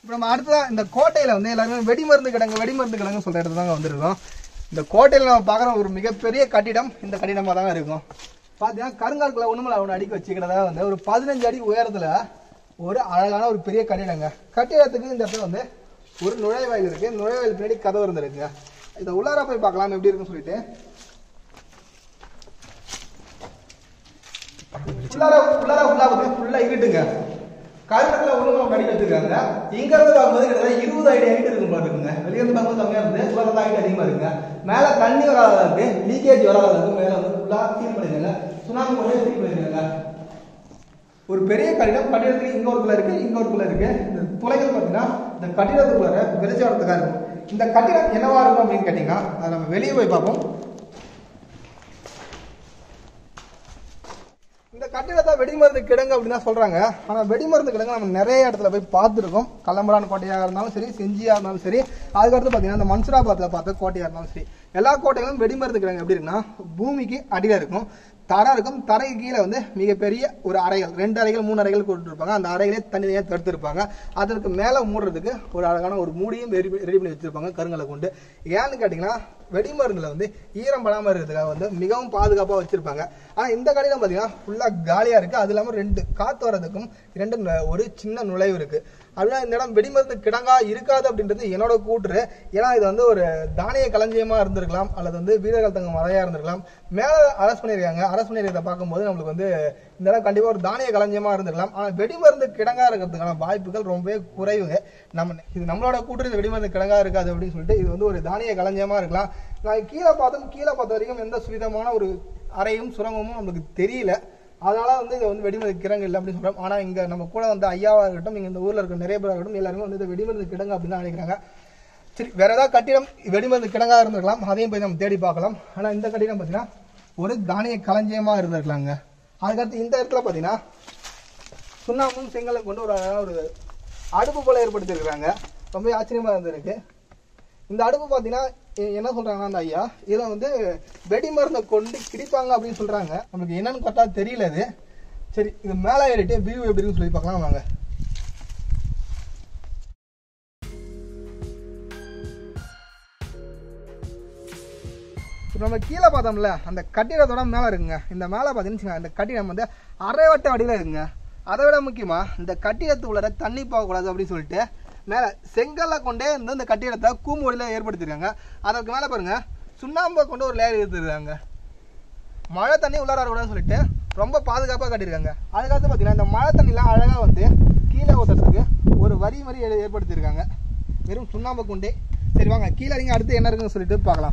இப்போ நம்ம அடுத்ததா இந்த கோட்டையில வந்து எல்லாருமே வெடிமருந்து கிடங்கு வெடிமருந்து கிடங்கு சொல்ற இடத்துல தாங்க வந்திருக்கோம் இந்த கோட்டையில நம்ம பார்க்குற ஒரு மிகப்பெரிய கட்டிடம் இந்த கட்டிடமா தாங்க இருக்கும் பார்த்தீங்கன்னா கருங்கால்குள்ள ஒண்ணுமில்ல அவனை அடிக்க வச்சுக்கிறதா வந்து ஒரு பதினஞ்சு அடி உயரத்துல ஒரு அழகான ஒரு பெரிய கட்டிடங்க கட்டிடத்துக்கு இந்த இடத்துல வந்து ஒரு நுழைவாயில் இருக்கு நுழைவாயில் பின்னாடி கதவு இருந்திருக்குங்க இதை உள்ளார போய் பார்க்கலாம் எப்படி இருக்குன்னு சொல்லிட்டு உள்ளார உள்ளார உள்ளார வந்து ஃபுல்லா இருட்டுங்க கருத்துல ஒண்ணு கடி வச்சிருக்காங்க இங்க இருந்து பார்க்கும்போது கிட்டத்தட்ட இருபது அடி ஹைட் இருக்கும் போல இருக்குங்க வெளிய இருந்து பார்க்கும்போது கம்மியா இருந்து உள்ள இருந்து ஹைட் அதிகமா இருக்குங்க மேல தண்ணி வராத இருக்கு லீக்கேஜ் வராத இருக்கு மேல வந்து ஃபுல்லா சீல் பண்ணிருக்காங்க சுனாமி போட்டு சீல் பண்ணிருக்காங்க ஒரு பெரிய கட்டிடம் கட்டிடத்துக்கு இங்க ஒரு குள்ள இருக்கு இங்க ஒரு குள்ள இருக்கு இந்த துளைகள் பார்த்தீங்கன்னா இந்த கட்டிடத்துக்குள்ளார வெளிச்சம் வரதுக்காக இருக்கும் இந்த கட்டிடம் என்னவா இருக்கும் அப்படின்னு கேட்டீங்கன்னா அதை நம்ம வெளியே போய் பார்ப்போம் இந்த கட்டிடத்தை வெடிமருந்து கிடங்கு அப்படின்னு தான் சொல்றாங்க ஆனா வெடிமருந்து கிடங்கு நம்ம நிறைய இடத்துல போய் பார்த்துருக்கோம் கல்லம்பரான் கோட்டையாக இருந்தாலும் சரி செஞ்சியா இருந்தாலும் சரி அதுக்கடுத்து பார்த்தீங்கன்னா இந்த மன்சுராபாத்தில் பார்த்த கோட்டையாக இருந்தாலும் சரி எல்லா கோட்டைகளும் வெடிமருந்து கிடங்கு எப்படி இருக்குன்னா பூமிக்கு அடியில் இருக்கும் தரை இருக்கும் தரைக்கு கீழே வந்து மிகப்பெரிய ஒரு அறைகள் ரெண்டு அறைகள் மூணு அறைகள் கொடுத்துருப்பாங்க அந்த அறைகளே தனியாக தடுத்திருப்பாங்க அதற்கு மேலே மூடுறதுக்கு ஒரு அழகான ஒரு மூடியும் ரெடி ரெடி பண்ணி வச்சிருப்பாங்க கருங்கலை கொண்டு ஏன்னு கேட்டிங்கன்னா வெடிமருந்துல வந்து ஈரம் படாமல் இருக்கிறதுக்காக வந்து மிகவும் பாதுகாப்பாக வச்சிருப்பாங்க ஆனால் இந்த கடையில் பார்த்தீங்கன்னா ஃபுல்லாக காலியாக இருக்குது அது இல்லாமல் ரெண்டு காற்று வர்றதுக்கும் ரெண்டு நு- ஒரு சின்ன நுழைவு இருக்குது அப்படின்னா இந்த இடம் வெடிமருந்து கிடங்கா இருக்காது அப்படின்றது என்னோட கூற்று ஏன்னா இது வந்து ஒரு தானிய களஞ்சியமா இருந்திருக்கலாம் அல்லது வந்து வீரர்கள் தங்க மலையா இருந்திருக்கலாம் மேல அரெஸ்ட் பண்ணியிருக்காங்க அரெஸ்ட் பண்ணியிருக்கிறத பார்க்கும்போது நம்மளுக்கு வந்து இந்த இடம் கண்டிப்பா ஒரு தானிய களஞ்சியமா இருந்திருக்கலாம் ஆனா வெடிமருந்து கிடங்கா இருக்கிறதுக்கான வாய்ப்புகள் ரொம்பவே குறைவுங்க நம்ம இது நம்மளோட கூற்று இது வெடிமருந்து கிடங்கா இருக்காது அப்படின்னு சொல்லிட்டு இது வந்து ஒரு தானிய களஞ்சியமா இருக்கலாம் நான் கீழே பார்த்தோம் கீழே பார்த்த வரைக்கும் எந்த சுவிதமான ஒரு அறையும் சுரங்கமும் நமக்கு தெரியல அதனால வந்து இது வந்து வெடிமருந்து கிடங்கு இல்லை அப்படின்னு சொல்றோம் ஆனா இங்க நம்ம கூட வந்து ஐயாவா இருக்கட்டும் இங்க இந்த ஊர்ல இருக்க நிறைய பேரா இருக்கட்டும் எல்லாருமே வந்து இது வெடிமருந்து கிடங்கு அப்படின்னு தான் நினைக்கிறாங்க சரி வேற ஏதாவது கட்டிடம் வெடிமருந்து கிடங்கா இருந்திருக்கலாம் அதையும் போய் நம்ம தேடி பார்க்கலாம் ஆனா இந்த கட்டிடம் பாத்தீங்கன்னா ஒரு தானிய களஞ்சியமா இருந்திருக்கலாங்க அதுக்கடுத்து இந்த இடத்துல பாத்தீங்கன்னா சுண்ணாம்பும் செங்கலும் கொண்டு ஒரு அழகான ஒரு அடுப்பு போல ஏற்படுத்தியிருக்கிறாங்க ரொம்ப ஆச்சரியமா இருந்திருக்கு இந்த அடுப்பு பார்த்தீங்கன்னா எ- என்ன சொல்றாங்கன்னா அந்த ஐயா இதை வந்து வெடிமருந்தை கொண்டு கிடிப்பாங்க அப்படின்னு சொல்றாங்க நமக்கு என்னன்னு கரெக்டா தெரியல இது சரி இது மேலே ஏறிட்டு வியூ எப்படி இருக்குன்னு சொல்லி பார்க்கலாம் வாங்க இப்போ நம்ம கீழே பார்த்தோம்ல அந்த கட்டிடத்தோட மேலே இருக்குங்க இந்த மேலே பார்த்தீங்கன்னு வச்சுக்கோங்க, இந்த கட்டிடம் வந்து அரைவட்ட வடிவில் இருக்குங்க அதை விட முக்கியமா இந்த கட்டிடத்து உள்ளார தண்ணி போகக்கூடாது அப்படின்னு சொல்லிட்டு மேலே செங்கல்ல கொண்டே வந்து இந்த கட்டிடத்தை கூம்பொடியில் ஏற்படுத்தியிருக்காங்க அதற்கு மேலே பாருங்க சுண்ணாம்பை கொண்டு ஒரு லேயர் எடுத்துருக்காங்க மழை தண்ணி உள்ளார வரக்கூடாதுன்னு சொல்லிட்டு ரொம்ப பாதுகாப்பாக கட்டியிருக்காங்க அதுக்கடுத்து பார்த்தீங்கன்னா இந்த மழை தண்ணிலாம் அழகாக வந்து கீழே ஊற்றுறதுக்கு ஒரு வரி மாதிரி ஏ- ஏற்படுத்தியிருக்காங்க வெறும் சுண்ணாம்பை கொண்டே சரி வாங்க கீழே நீங்கள் அடுத்து என்ன இருக்குன்னு சொல்லிட்டு பார்க்கலாம்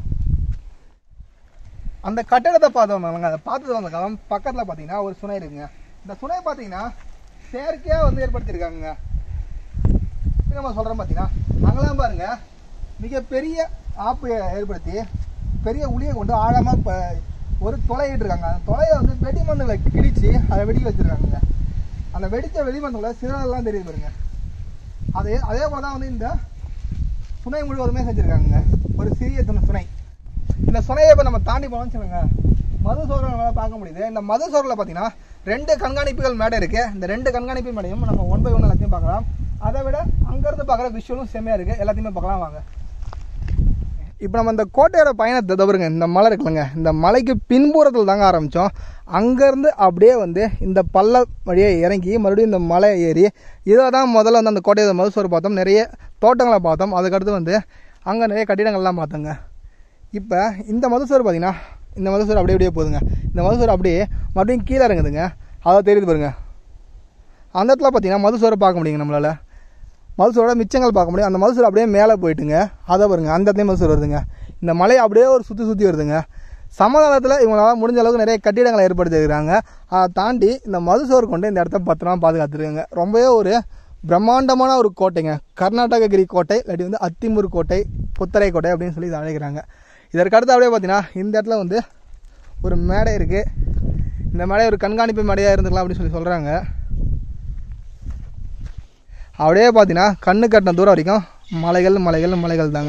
அந்த கட்டடத்தை பார்த்தோம் நாங்கள் அதை பார்த்தது வந்ததுக்கு பக்கத்தில் பார்த்தீங்கன்னா ஒரு சுனை இருக்குங்க இந்த சுனை பார்த்தீங்கன்னா செயற்கையாக வந்து ஏற்படுத்தியிருக்காங்க இப்படி நம்ம சொல்கிறோம் பார்த்தீங்கன்னா அங்கெல்லாம் பாருங்க மிகப்பெரிய ஆப்பு ஏற்படுத்தி பெரிய உளியை கொண்டு ஆழமாக இப்போ ஒரு துளையிட்டு இருக்காங்க அந்த துளையை வந்து வெடிமண்ணுகளை கிழிச்சு அதை வெடிக்க வச்சிருக்காங்க அந்த வெடித்த வெடிமண்ணுல சிறகெல்லாம் தெரியுது பாருங்க அதே அதே போல தான் வந்து இந்த சுனை முழுவதுமே செஞ்சுருக்காங்க ஒரு சிறிய துணை சுனை இந்த சுனையை இப்போ நம்ம தாண்டி போனோம்னு சொல்லுங்க மது சோழனை நம்மளால பார்க்க முடியுது இந்த மது சோழனில் பார்த்தீங்கன்னா ரெண்டு கண்காணிப்புகள் மேடை இருக்கு இந்த ரெண்டு கண்காணிப்பு மேடையும் நம்ம ஒன் பை ஒன் எல்லாத்தையும் பார்க்கலாம் அதை விட அங்கேருந்து பார்க்குற விஷுவலும் செம்மையாக இருக்கு எல்லாத்தையுமே பார்க்கலாம் வாங்க இப்போ நம்ம இந்த கோட்டையோட பயணத்தை தவிருங்க இந்த மலை இருக்குல்லங்க இந்த மலைக்கு பின்புறத்தில் தாங்க ஆரம்பித்தோம் அங்கேருந்து அப்படியே வந்து இந்த பள்ள வழியே இறங்கி மறுபடியும் இந்த மலை ஏறி இதை தான் முதல்ல வந்து அந்த கோட்டையோட மதுசோறு பார்த்தோம் நிறைய தோட்டங்களை பார்த்தோம் அதுக்கடுத்து வந்து அங்கே நிறைய கட்டிடங்கள்லாம் பார்த்தோங்க இப்போ இந்த மதுசோறு பார்த்தீங்கன்னா இந்த மதுசோறு அப்படியே அப்படியே போகுதுங்க இந்த மதுசோறு அப்படியே மறுபடியும் கீழே இறங்குதுங்க அதை தெரியுது பாருங்க அந்த இடத்துல பார்த்தீங்கன்னா மதுசோரை பார்க்க முடியுங்க நம்மளால் மதுசூரோட மிச்சங்கள் பார்க்க முடியும் அந்த மதுசூர் அப்படியே மேலே போயிட்டுங்க அதை பாருங்க அந்த இடத்துலயும் மதுசூர் வருதுங்க இந்த மலை அப்படியே ஒரு சுற்றி சுற்றி வருதுங்க சமகாலத்தில் இவங்களால முடிஞ்ச அளவுக்கு நிறைய கட்டிடங்களை ஏற்படுத்தியிருக்கிறாங்க அதை தாண்டி இந்த மதுசோர் கொண்டு இந்த இடத்த பத்திரமா பாதுகாத்துருக்காங்க ரொம்பவே ஒரு பிரம்மாண்டமான ஒரு கோட்டைங்க கர்நாடககிரி கோட்டை இல்லாட்டி வந்து அத்திமூர் கோட்டை புத்தரை கோட்டை அப்படின்னு சொல்லி இதை அழைக்கிறாங்க இதற்கு அடுத்து அப்படியே பார்த்தீங்கன்னா இந்த இடத்துல வந்து ஒரு மேடை இருக்குது இந்த மேடை ஒரு கண்காணிப்பு மேடையாக இருந்துக்கலாம் அப்படின்னு சொல்லி சொல்கிறாங்க அப்படியே பார்த்தீங்கன்னா கண்ணு கட்டின தூரம் வரைக்கும் மலைகள் மலைகள் மலைகள் தாங்க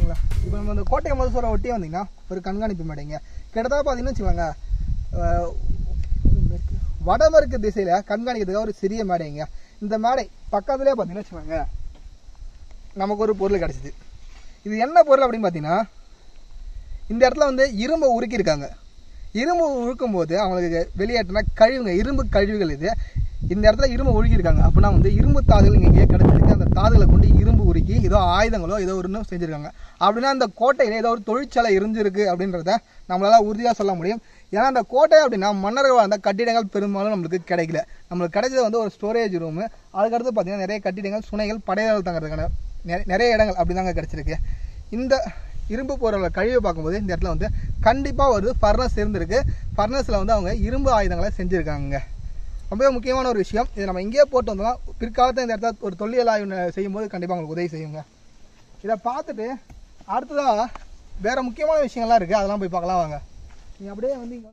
வச்சுக்கோங்களேன் இப்போ நம்ம இந்த கோட்டை மதுசூரை ஒட்டியே வந்தீங்கன்னா ஒரு கண்காணிப்பு மேடைங்க கிட்டத்தட்ட பார்த்தீங்கன்னா வச்சுக்கோங்க அஹ், மேற்கு வடமேற்கு திசையில் கண்காணிக்கிறதுக்காக ஒரு சிறிய மேடைங்க இந்த மேடை பக்கத்துலேயே பார்த்தீங்கன்னா வச்சுக்கோங்க நமக்கு ஒரு பொருள் கிடச்சிது இது என்ன பொருள் அப்படின்னு பார்த்தீங்கன்னா இந்த இடத்துல வந்து இரும்பை உருக்கியிருக்காங்க இரும்பு உருக்கும் போது அவங்களுக்கு வெளியேற்றின கழிவுங்க இரும்பு கழிவுகள் இது இந்த இடத்துல இரும்பு உருக்கியிருக்காங்க அப்படின்னா வந்து இரும்பு தாதுகள் இங்கே எங்கேயோ கிடச்சிருக்கு அந்த தாதுகளை கொண்டு இரும்பு உருக்கி ஏதோ ஆயுதங்களோ ஏதோ ஒன்று செஞ்சுருக்காங்க அப்படின்னா அந்த கோட்டையில் ஏதோ ஒரு தொழிற்சாலை இருந்திருக்கு அப்படின்றத நம்மளால உறுதியாக சொல்ல முடியும் ஏன்னா அந்த கோட்டை அப்படின்னா மன்னர்கள் வாழ்ந்த கட்டிடங்கள் பெரும்பாலும் நம்மளுக்கு கிடைக்கல நம்மளுக்கு கிடைச்சது வந்து ஒரு ஸ்டோரேஜ் ரூமு அதுக்கடுத்து பார்த்தீங்கன்னா நிறைய கட்டிடங்கள் சுனைகள் படையாளர் தங்குறதுக்கான நிறைய- நிறைய இடங்கள் அப்படி தாங்க கிடச்சிருக்கு இந்த இரும்பு பொருளை கழிவை பார்க்கும்போது இந்த இடத்துல வந்து கண்டிப்பாக ஒரு ஃபர்னஸ் இருந்திருக்கு ஃபர்னஸில் வந்து அவங்க இரும்பு ஆயுதங்களை செஞ்சுருக்காங்க ரொம்பவே முக்கியமான ஒரு விஷயம் இதை நம்ம இங்கேயே போட்டு வந்தோம்னா பிற்காலத்தில் இந்த இடத்துல ஒரு தொல்லியல் ஆய்வு ந- செய்யும்போது கண்டிப்பாக உங்களுக்கு உதவி செய்யுங்க இதை பார்த்துட்டு அடுத்ததாக வேறு முக்கியமான விஷயங்கள்லாம் இருக்குது அதெல்லாம் போய் பார்க்கலாம் வாங்க நீங்கள் அப்படியே வந்து இங்க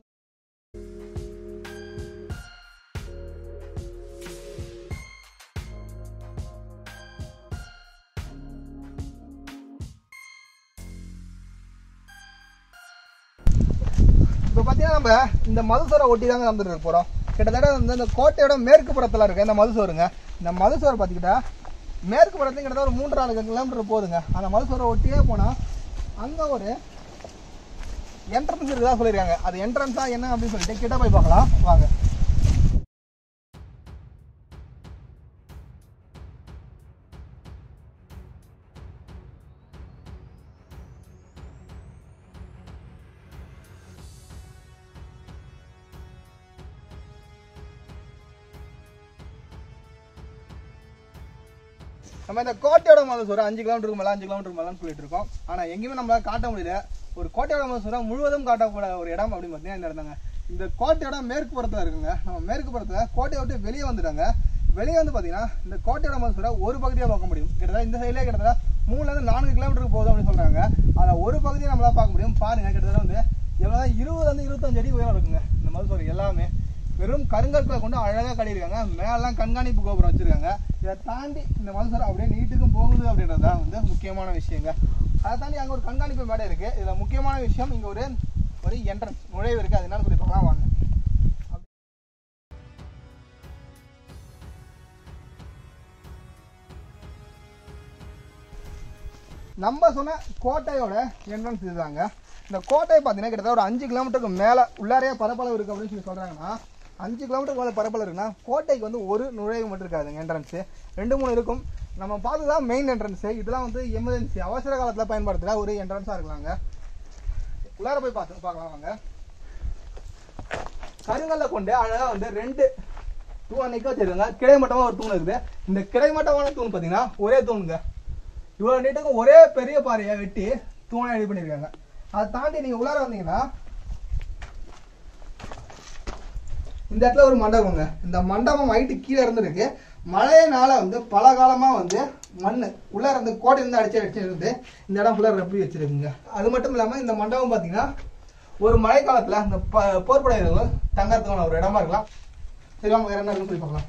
இப்போ பார்த்தீங்கன்னா நம்ம இந்த மதுசோரை ஒட்டி தாங்க வந்துட்டு இருக்க போகிறோம் கிட்டத்தட்ட வந்து இந்த கோட்டையோட மேற்கு புறத்தில் இருக்க இந்த மதுசோருங்க இந்த மதுசோரை பார்த்துக்கிட்டா மேற்கு புறத்துல கிட்டத்தட்ட ஒரு மூன்று நாலு கிலோமீட்டர் போகுதுங்க அந்த மதுசோரை ஒட்டியே போனால் அங்கே ஒரு என்ட்ரன்ஸ் இருக்குதா சொல்லியிருக்காங்க அது என்ட்ரன்ஸா என்ன அப்படின்னு சொல்லிட்டு கிட்ட போய் பார்க்கலாம் வாங்க நம்ம இந்த கோட்டையோட மதசூரை அஞ்சு கிலோமீட்டருக்கு மேலே அஞ்சு கிலோமீட்டருக்கு மேலே சொல்லிட்டு இருக்கோம் ஆனால் எங்கேயுமே நம்மளால காட்ட முடியல ஒரு கோட்டையோட மதசூரை முழுவதும் காட்டக்கூட ஒரு இடம் அப்படின்னு பார்த்தீங்கன்னா இந்த இடம்தாங்க இந்த கோட்டையோட மேற்கு புறத்தில் இருக்குங்க நம்ம மேற்கு புறத்தில் கோட்டையை விட்டு வெளியே வந்துட்டாங்க வெளியே வந்து பார்த்தீங்கன்னா இந்த கோட்டையோட மதசூரை ஒரு பகுதியாக பார்க்க முடியும் கிட்டத்தட்ட இந்த சைட்லேயே கிட்டத்தட்ட மூணுலேருந்து நான்கு கிலோமீட்டருக்கு போகுது அப்படின்னு சொல்கிறாங்க அதில் ஒரு பகுதியை நம்மளால பார்க்க முடியும் பாருங்க கிட்டத்தட்ட வந்து எவ்வளோ இருபதுலேருந்து இருபத்தஞ்சு அடி உயரம் இருக்குங்க இந்த மதசூரை எல்லாமே வெறும் கருங்கற்களை கொண்டு அழகாக கட்டியிருக்காங்க மேலாம் கண்காணிப்பு கோபுரம் வச்சிருக்காங்க இதை தாண்டி இந்த மனுஷர் அப்படியே நீட்டுக்கும் போகுது அப்படின்றது தான் வந்து முக்கியமான விஷயங்க அதை தாண்டி அங்கே ஒரு கண்காணிப்பு மேடை இருக்கு இதில் முக்கியமான விஷயம் இங்கே ஒரு ஒரு என்ட்ரன்ஸ் நுழைவு இருக்கு அது என்னன்னு சொல்லி பார்க்கலாம் வாங்க நம்ம சொன்ன கோட்டையோட என்ட்ரன்ஸ் இதுதாங்க இந்த கோட்டை பார்த்தீங்கன்னா கிட்டத்தட்ட ஒரு அஞ்சு கிலோமீட்டருக்கு மேலே உள்ளாரையே பரப்பளவு இருக்குது அப்படின்னு சொல்லி சொல்கிறாங்கன்னா அஞ்சு கிலோமீட்டருக்கு மேலே பரப்பளவு இருக்குன்னா கோட்டைக்கு வந்து ஒரு நுழைவு மட்டும் இருக்காதுங்க என்ட்ரன்ஸு ரெண்டு மூணு இருக்கும் நம்ம பார்த்து தான் மெயின் என்ட்ரன்ஸு இதெல்லாம் வந்து எமர்ஜென்சி அவசர காலத்தில் பயன்படுத்துகிற ஒரு என்ட்ரன்ஸாக இருக்கலாங்க உள்ளார போய் பார்த்து பார்க்கலாம் வாங்க கருங்கல்ல கொண்டு அழகாக வந்து ரெண்டு தூணை நிற்க வச்சிருக்காங்க கிடைமட்டமாக ஒரு தூண் இருக்குது இந்த கிடைமட்டமான தூண் பார்த்தீங்கன்னா ஒரே தூணுங்க இவ்வளோ நீட்டுக்கும் ஒரே பெரிய பாறையை வெட்டி தூணை ரெடி பண்ணியிருக்காங்க அதை தாண்டி நீங்கள் உள்ளார வந்தீங்கன்னா இந்த இடத்துல ஒரு மண்டபங்க இந்த மண்டபம் ஹைட்டு கீழே இருந்திருக்கு மழையினால வந்து பல காலமா வந்து மண் உள்ள இருந்து கோட்டை இருந்து அடிச்சு அடிச்சு இருந்து இந்த இடம் ஃபுல்லாக ரப்பி வச்சிருக்குங்க அது மட்டும் இல்லாம இந்த மண்டபம் பார்த்தீங்கன்னா ஒரு மழை காலத்துல இந்த ப- போர்ப்படையிறவங்க தங்கறதுக்கான ஒரு இடமா இருக்கலாம் சரி வாங்க வேற என்ன இருக்குன்னு சொல்லி பார்க்கலாம்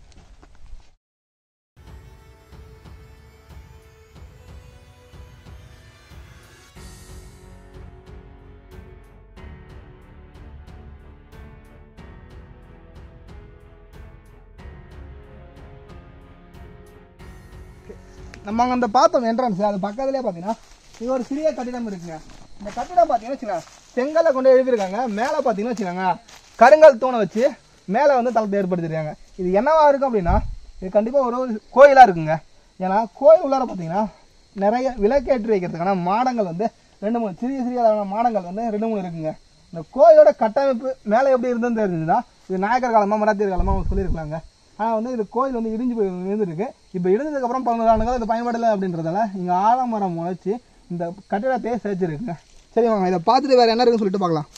நம்ம அங்க அந்த பார்த்தோம் என்ட்ரன்ஸ் அது பக்கத்துலேயே பார்த்தீங்கன்னா இது ஒரு சிறிய கட்டிடம் இருக்குங்க இந்த கட்டிடம் பார்த்தீங்கன்னா வச்சுக்கோங்க செங்கல்ல கொண்டு எழுதியிருக்காங்க மேலே பார்த்தீங்கன்னா வச்சுக்கோங்க கருங்கல் தூணை வச்சு மேலே வந்து தளத்தை ஏற்படுத்திருக்காங்க இது என்னவா இருக்கும் அப்படின்னா இது கண்டிப்பாக ஒரு ஒரு கோயிலாக இருக்குங்க ஏன்னா கோயில் உள்ளார பார்த்தீங்கன்னா நிறைய விளக்கேற்றி வைக்கிறதுக்கான மாடங்கள் வந்து ரெண்டு மூணு சிறிய சிறிய அளவான மாடங்கள் வந்து ரெண்டு மூணு இருக்குங்க இந்த கோயிலோட கட்டமைப்பு மேலே எப்படி இருந்ததுன்னு தெரிஞ்சுதுன்னா இது நாயக்கர் காலமாக மராத்தியர் காலமாக அவங்க சொல்லியிருக்காங்க ஆனால் வந்து இது கோயில் வந்து இடிஞ்சு போய் இருந்திருக்கு இப்போ இடிஞ்சதுக்கப்புறம் பதினோரு ஆண்டுகள் இது பயன்படலை அப்படின்றதால இங்கே ஆலமரம் முளைச்சி இந்த கட்டிடத்தையே சேர்த்துருக்குங்க சரி வாங்க இதை பார்த்துட்டு வேறு என்ன இருக்குன்னு சொல்லிட்டு பார்க்கலாம்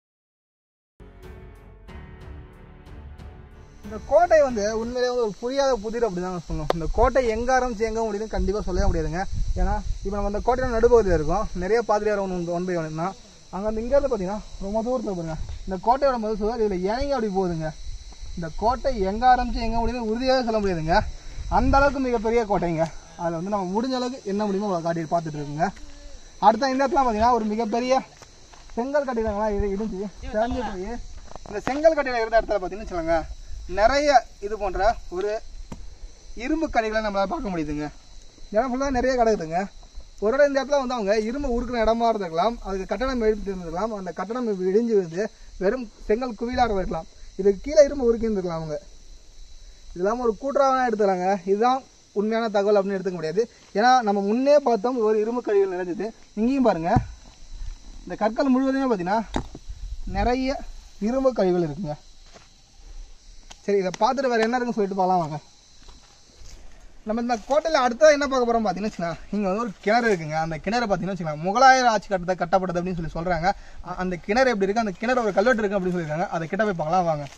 இந்த கோட்டை வந்து உண்மையிலேயே வந்து ஒரு புரியாத புதிர் அப்படி தான் சொல்லணும் இந்த கோட்டை எங்க ஆரம்பிச்சு எங்க முடியுதுன்னு கண்டிப்பாக சொல்லவே முடியாதுங்க ஏன்னா இப்போ நம்ம அந்த கோட்டையோட நடுப்பகுதியில் இருக்கோம் நிறைய பாதிரியார் ஒன்று ஒன் பை ஒன் தான் அங்கே வந்து இங்கேருந்து பார்த்தீங்கன்னா ரொம்ப தூரத்தில் பாருங்க இந்த கோட்டையோட மது சுவர் இதில் இறங்கி அப்படி போகுதுங்க இந்த கோட்டை எங்க ஆரம்பிச்சு எங்க முடியுது உறுதியாக சொல்ல முடியாதுங்க அந்த அளவுக்கு மிகப்பெரிய கோட்டைங்க அதில் வந்து நம்ம முடிஞ்ச அளவுக்கு என்ன முடியுமோ அதை காட்டி பார்த்துட்டு இருக்குங்க அடுத்த இந்த இடத்துல பார்த்தீங்கன்னா ஒரு மிகப்பெரிய செங்கல் கட்டிடங்களாம் இது இடிஞ்சு செஞ்சு போய் இந்த செங்கல் கட்டிடம் இருந்த இடத்துல பார்த்தீங்கன்னு வச்சுக்கோங்க நிறைய இது போன்ற ஒரு இரும்பு கடைகளை நம்மளால பார்க்க முடியுதுங்க இடம் ஃபுல்லாக நிறைய கடை இருக்குதுங்க ஒரு இடம் இந்த இடத்துல வந்து அவங்க இரும்பு உருக்குற இடமா இருந்திருக்கலாம் அதுக்கு கட்டணம் எழுதி இருந்திருக்கலாம் அந்த கட்டணம் இடிஞ்சு வந்து வெறும் செங்கல் குவியலாக இருக்கலாம் இதுக்கு கீழே இரும்பு உருக்கி இருந்திருக்கலாம் அவங்க இதெல்லாம் ஒரு கூட்டுறாக எடுத்துறாங்க இதுதான் உண்மையான தகவல் அப்படின்னு எடுத்துக்க முடியாது ஏன்னா நம்ம முன்னே பார்த்தோம் ஒரு இரும்பு கழிவுகள் நிறைஞ்சது இங்கேயும் பாருங்க இந்த கற்கள் முழுவதுமே பார்த்தீங்கன்னா நிறைய இரும்பு கழிவுகள் இருக்குங்க சரி இதை பார்த்துட்டு வேற என்ன இருக்குன்னு சொல்லிட்டு பார்க்கலாம் வாங்க நம்ம இந்த கோட்டையில் அடுத்தது என்ன பார்க்க போகிறோம் பார்த்தீங்கன்னா வச்சுக்கோங்க, இங்க வந்து ஒரு கிணறு இருக்குங்க அந்த கிணறு பார்த்தீங்கன்னா வச்சுக்கோங்க, முகலாயர் ஆட்சி கட்டத்தை கட்டப்பட்டது அப்படின்னு சொல்லி சொல்றாங்க அ- அந்த கிணறு எப்படி இருக்கு அந்த கிணறு ஒரு கல்வெட்டு இருக்கு அப்படின்னு சொல்லியிருக்காங்க அதை கிட்ட போய் பார்க்கலாம் வாங்க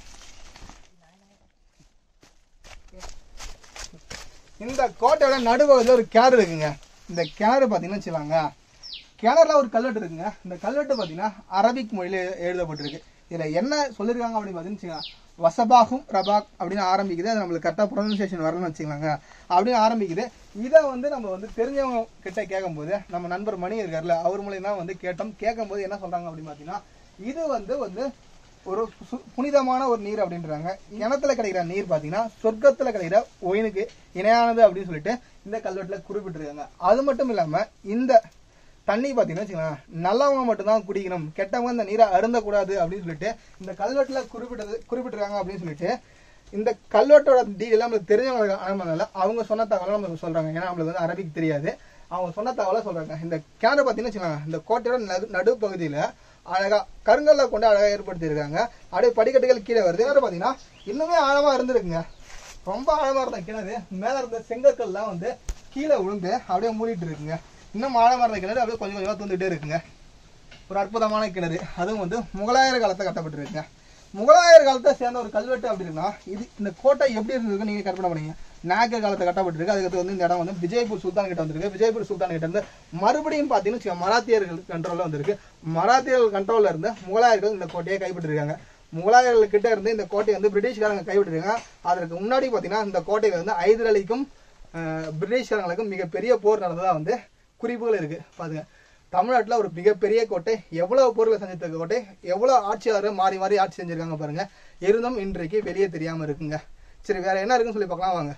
இந்த கோட்டையோட நடுப்பகுதியில் ஒரு கிணறு இருக்குங்க இந்த கிணறு பார்த்தீங்கன்னா வச்சுக்கலாங்க கிணறுல ஒரு கல்வெட்டு இருக்குங்க இந்த கல்வெட்டு பார்த்தீங்கன்னா அரபிக் மொழியில் எழுதப்பட்டிருக்கு இதில் என்ன சொல்லியிருக்காங்க அப்படின்னு பார்த்தீங்கன்னா வச்சுக்கோங்க, வசபாகும் ரபாக் அப்படின்னு ஆரம்பிக்குது அது நம்மளுக்கு கரெக்டாக ப்ரொனன்சியேஷன் வரலன்னு வச்சுக்கலாங்க அப்படின்னு ஆரம்பிக்குது இதை வந்து நம்ம வந்து தெரிஞ்சவங்க கிட்ட கேட்கும்போது நம்ம நண்பர் மணி இருக்கார்ல அவர் மூலியம் தான் வந்து கேட்டோம் கேட்கும்போது என்ன சொல்றாங்க அப்படின்னு பார்த்தீங்கன்னா இது வந்து வந்து ஒரு சு- புனிதமான ஒரு நீர் அப்படின்றாங்க கிணத்துல கிடைக்கிற நீர் பார்த்தீங்கன்னா சொர்க்கத்துல கிடைக்கிற ஒயினுக்கு இணையானது அப்படின்னு சொல்லிட்டு இந்த கல்வெட்டுல குறிப்பிட்டிருக்காங்க அது மட்டும் இல்லாம இந்த தண்ணி பார்த்தீங்கன்னா வச்சுக்கோங்களேன், நல்லவங்க மட்டும்தான் குடிக்கணும் கெட்டவங்க இந்த நீரை அருந்தக்கூடாது அப்படின்னு சொல்லிட்டு இந்த கல்வெட்டுல குறிப்பிட்டது குறிப்பிட்டிருக்காங்க அப்படின்னு சொல்லிட்டு இந்த கல்வெட்டோட டீடெயில் நம்மளுக்கு தெரிஞ்சவங்க அனுமதினால அவங்க சொன்ன தகவலை நம்மளுக்கு சொல்றாங்க ஏன்னா நம்மளுக்கு வந்து அரபிக் தெரியாது அவங்க சொன்ன தகவலை சொல்றாங்க இந்த கிணறு பார்த்தீங்கன்னா வச்சுக்கோங்க, இந்த கோட்டையோட நடு நடுப்பகுதியில அழகா கருங்கல்ல கொண்டு அழகா ஏற்படுத்தியிருக்காங்க அப்படியே படிக்கட்டுகள் கீழே வருது கிணறு பார்த்தீங்கன்னா இன்னுமே ஆழமா இருந்திருக்குங்க ரொம்ப ஆழமா இருந்த கிணறு மேல இருந்த செங்கற்கள்லாம் வந்து கீழே விழுந்து அப்படியே மூடிட்டு இருக்குங்க இன்னும் ஆழமா இருந்த கிணறு அப்படியே கொஞ்சம் கொஞ்சமா தூந்துட்டே இருக்குங்க ஒரு அற்புதமான கிணறு அதுவும் வந்து முகலாயர் காலத்தை கட்டப்பட்டிருக்குங்க முகலாயர் காலத்தை சேர்ந்த ஒரு கல்வெட்டு அப்படின்னா இது இந்த கோட்டை எப்படி இருந்திருக்கு நீங்க கற்பனை பண்ணீங்க நாயக்கர் காலத்தை கட்டப்பட்டிருக்கு அதுக்கு வந்து இந்த இடம் வந்து விஜயபூர் சுல்தான் கிட்ட வந்திருக்கு விஜயபூர் சுல்தான் கிட்ட இருந்து மறுபடியும் பார்த்தீங்கன்னு வச்சுக்கோங்க, மராத்தியர்கள் கண்ட்ரோல்ல வந்திருக்கு மராத்தியர்கள் கண்ட்ரோல்ல இருந்து முகலாயர்கள் இந்த கோட்டையை கைப்பற்றிருக்காங்க முகலாயர்கள் கிட்ட இருந்து இந்த கோட்டையை வந்து பிரிட்டிஷ்காரங்க கைவிட்டிருக்காங்க அதற்கு முன்னாடி பார்த்தீங்கன்னா இந்த கோட்டையில வந்து ஐதர் அலிக்கும் அஹ், பிரிட்டிஷ்காரங்களுக்கும் மிகப்பெரிய போர் நடந்ததா வந்து குறிப்புகள் இருக்கு பாருங்க தமிழ்நாட்டுல ஒரு மிகப்பெரிய கோட்டை எவ்வளவு பொருளை செஞ்சிருக்க கோட்டை எவ்வளவு ஆட்சியாளர் மாறி மாறி ஆட்சி செஞ்சிருக்காங்க பாருங்க இருந்தும் இன்றைக்கு வெளியே தெரியாம இருக்குங்க சரி வேற என்ன இருக்குன்னு சொல்லி பார்க்கலாம் வாங்க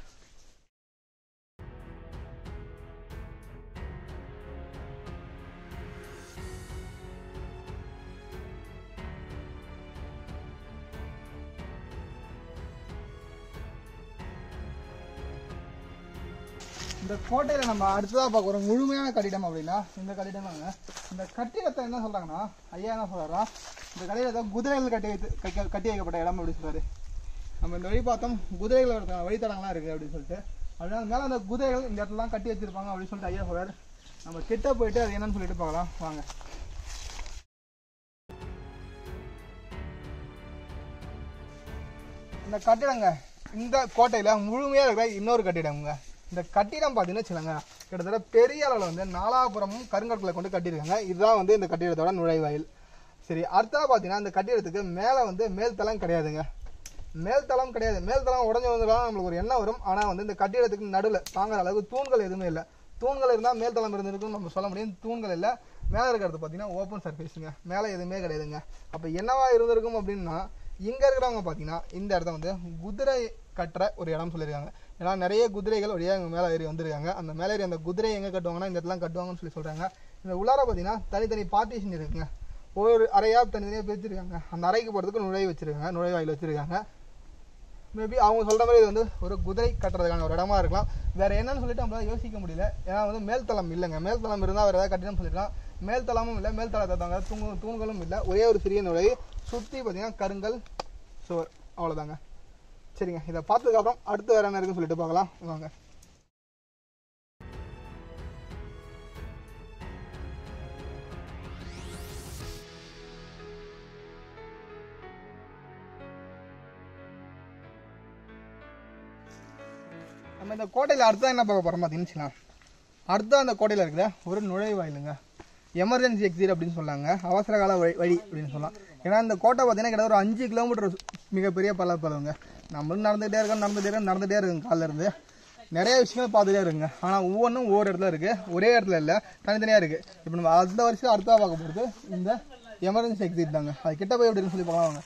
இந்த கோட்டையில நம்ம அடுத்ததா பார்க்க போறோம் முழுமையான கட்டிடம் அப்படின்னா இந்த கட்டிடம் தாங்க இந்த கட்டிடத்தை என்ன சொல்றாங்கன்னா ஐயா என்ன சொல்றாரா இந்த கட்டிடத்தை குதிரைகள் கட்டி வைத்து கட்டி- கட்டி வைக்கப்பட்ட இடம் அப்படின்னு சொல்றாரு நம்ம இந்த வழி பார்த்தோம் குதிரைகளோட வழித்தடங்கள்லாம் இருக்கு அப்படின்னு சொல்லிட்டு அதனால மேல அந்த குதிரைகள் இந்த இடத்துலலாம் கட்டி வச்சிருப்பாங்க அப்படின்னு சொல்லிட்டு ஐயா சொல்றாரு நம்ம கிட்ட போயிட்டு அது என்னன்னு சொல்லிட்டு பார்க்கலாம் வாங்க இந்த கட்டிடங்க இந்த கோட்டையில முழுமையா இருக்கிற இன்னொரு கட்டிடம்ங்க இந்த கட்டிடம் பார்த்தீங்கன்னா வச்சுக்கோங்க கிட்டத்தட்ட பெரிய அளவில் வந்து நாலாபுரமும் கருங்கற்களை கொண்டு கட்டியிருக்காங்க இதுதான் வந்து இந்த கட்டிடத்தோட நுழைவாயில் சரி அடுத்ததா பார்த்தீங்கன்னா இந்த கட்டிடத்துக்கு மேலே வந்து மேல் தளம் கிடையாதுங்க மேல் தளம் கிடையாது மேல் தளம் உடஞ்சு வந்தாலும் நம்மளுக்கு ஒரு எண்ணம் வரும் ஆனால் வந்து இந்த கட்டிடத்துக்கு நடுவில் தாங்குற அளவுக்கு தூண்கள் எதுவுமே இல்லை தூண்கள் இருந்தால் மேல் தளம் இருந்திருக்குன்னு நம்ம சொல்ல முடியும் தூண்கள் இல்லை மேலே இருக்கிறது பார்த்தீங்கன்னா ஓப்பன் சர்ஃபேஸுங்க மேலே எதுவுமே கிடையாதுங்க அப்போ என்னவா இருந்திருக்கும் அப்படின்னா இங்கே இருக்கிறவங்க பார்த்தீங்கன்னா இந்த இடத்த வந்து குதிரை கட்டுற ஒரு இடம் சொல்லியிருக்காங்க ஏன்னா நிறைய குதிரைகள் வழியாக இங்கே மேலே ஏறி வந்திருக்காங்க அந்த மேலே ஏறி அந்த குதிரை எங்கே கட்டுவாங்கன்னா இந்த இடத்துல கட்டுவாங்கன்னு சொல்லி சொல்கிறாங்க இந்த உள்ளார பார்த்தீங்கன்னா தனித்தனி பார்ட்டிஷன் இருக்குங்க ஒரு அறையாக தனித்தனியாக பிரிச்சிருக்காங்க அந்த அறைக்கு போகிறதுக்கு நுழைவு வச்சிருக்காங்க நுழைவாயில் வச்சிருக்காங்க மேபி அவங்க சொல்ற மாதிரி இது வந்து ஒரு குதிரை கட்டுறதுக்கான ஒரு இடமா இருக்கலாம் வேற என்னன்னு சொல்லிட்டு நம்மளால யோசிக்க முடியல ஏன்னா வந்து மேல்தளம் இல்லைங்க மேல்தளம் இருந்தால் வேற ஏதாவது கட்டிடம் சொல்லிருக்கலாம் மேல்தளமும் இல்லை மேல்தளத்தை தாங்க தூங்கு தூண்களும் இல்லை ஒரே ஒரு சிறிய நுழைவு சுற்றி பார்த்தீங்கன்னா கருங்கல் சுவர் அவ்வளோதாங்க சரிங்க இதை பார்த்ததுக்கு அப்புறம் அடுத்து வேற என்ன இருக்குன்னு சொல்லிட்டு பார்க்கலாம் வாங்க நம்ம இந்த கோட்டையில் அடுத்தா என்ன பார்க்க போகிறோம் பார்த்தீங்கன்னு வச்சுக்கலாம் அடுத்தா அந்த கோட்டையில் இருக்கிற ஒரு நுழைவாயிலுங்க எமர்ஜென்சி எக்ஸிட் அப்படின்னு சொன்னாங்க அவசர கால வழி வழி அப்படின்னு சொல்லலாம் ஏன்னா இந்த கோட்டை பார்த்தீங்கன்னா கிட்ட ஒரு அஞ்சு கிலோமீட்டர் மிகப்பெரிய பரப்பளவுங்க நம்மளும் நடந்துகிட்டே இருக்கோம் நடந்துகிட்டே இருக்கோம் நடந்துகிட்டே இருக்கும் காலைல இருந்து நிறைய விஷயங்கள் பார்த்துட்டே இருக்குங்க ஆனால் ஒவ்வொன்றும் ஒவ்வொரு இடத்துல இருக்கு ஒரே இடத்துல இல்லை தனித்தனியாக இருக்கு இப்போ நம்ம அந்த வருஷம் அடுத்ததாக பார்க்க போகிறது இந்த எமர்ஜென்சி எக்ஸிட் தாங்க அது கிட்ட போய் எப்படின்னு சொல்லி பார்க்கலாம் வாங்க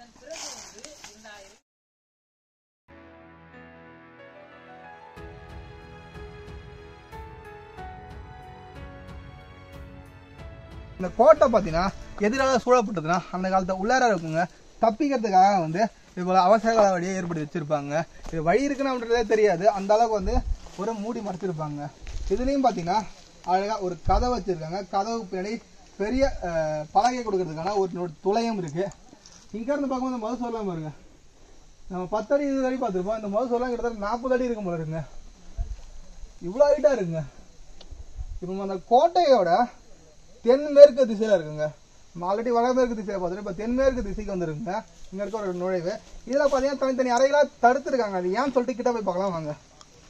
இந்த கோட்டை பார்த்தீங்கன்னா எதிராக சூழப்பட்டதுன்னா அந்த காலத்தை உள்ளார இருக்குங்க தப்பிக்கிறதுக்காக வந்து இது போல அவசர கால வழியை ஏற்படுத்தி வச்சிருப்பாங்க இது வழி இருக்குன்னு அப்படின்றதே தெரியாது அந்த அளவுக்கு வந்து ஒரு மூடி மறைச்சிருப்பாங்க இதுலேயும் பார்த்தீங்கன்னா அழகாக ஒரு கதை வச்சிருக்காங்க கதவுக்கு பின்னாடி பெரிய அஹ், பலகை கொடுக்கறதுக்கான ஒரு நொ- துளையும் இருக்கு இங்கேருந்து பார்க்கும்போது இந்த மது சொல்லலாம் பாருங்க நம்ம பத்து அடி இருபது அடி பார்த்துருப்போம் இந்த மது சொல்லலாம் கிட்டத்தட்ட நாற்பது அடி இருக்கும் போல இருக்குங்க இவ்வளோ ஹைட்டாக இருக்குங்க இப்போ அந்த கோட்டையோட தென்மேற்கு திசையில இருக்குங்க ஆல்ரெடி வடமேற்கு திசையை பார்த்துட்டு இப்போ தென்மேற்கு திசைக்கு வந்துருங்க இங்க இருக்க ஒரு நுழைவு இதுல பார்த்தீங்கன்னா தனித்தனி அறைகளா தடுத்துருக்காங்க அது ஏன்னு சொல்லிட்டு கிட்ட போய் பார்க்கலாம் வாங்க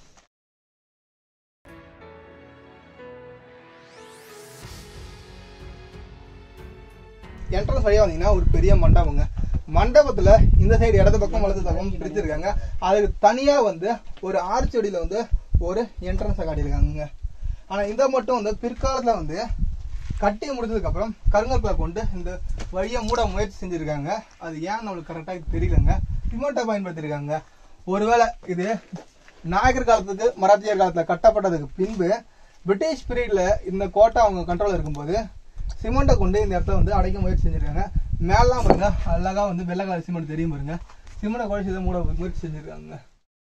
என்ட்ரன்ஸ் வழியா வந்தீங்கன்னா ஒரு பெரிய மண்டபங்க மண்டபத்துல இந்த சைடு இடது பக்கம் வலது பக்கம் பிரிச்சிருக்காங்க அதுக்கு தனியா வந்து ஒரு ஆர்ச் அடியில வந்து ஒரு என்ட்ரன்ஸை காட்டியிருக்காங்க ஆனா இதை மட்டும் வந்து பிற்காலத்துல வந்து கட்டி முடிஞ்சதுக்கு அப்புறம் கருங்கற்களை கொண்டு இந்த வழியை மூட முயற்சி செஞ்சிருக்காங்க அது ஏன் நம்மளுக்கு கரெக்டாக தெரியலங்க சிமெண்ட்டை பயன்படுத்தியிருக்காங்க ஒருவேளை இது நாயக்கர் காலத்துக்கு மராத்தியர் காலத்துல கட்டப்பட்டதுக்கு பின்பு பிரிட்டிஷ் பீரியட்ல இந்த கோட்டை அவங்க கண்ட்ரோல் இருக்கும்போது சிமெண்ட்டை கொண்டு இந்த இடத்துல வந்து அடைக்க முயற்சி செஞ்சிருக்காங்க மேலாம் பாருங்க அழகா வந்து வெள்ளை கலர் சிமெண்ட் தெரியும் பாருங்க சிமெண்ட்டை குறைச்சி இதை மூட முயற்சி செஞ்சிருக்காங்க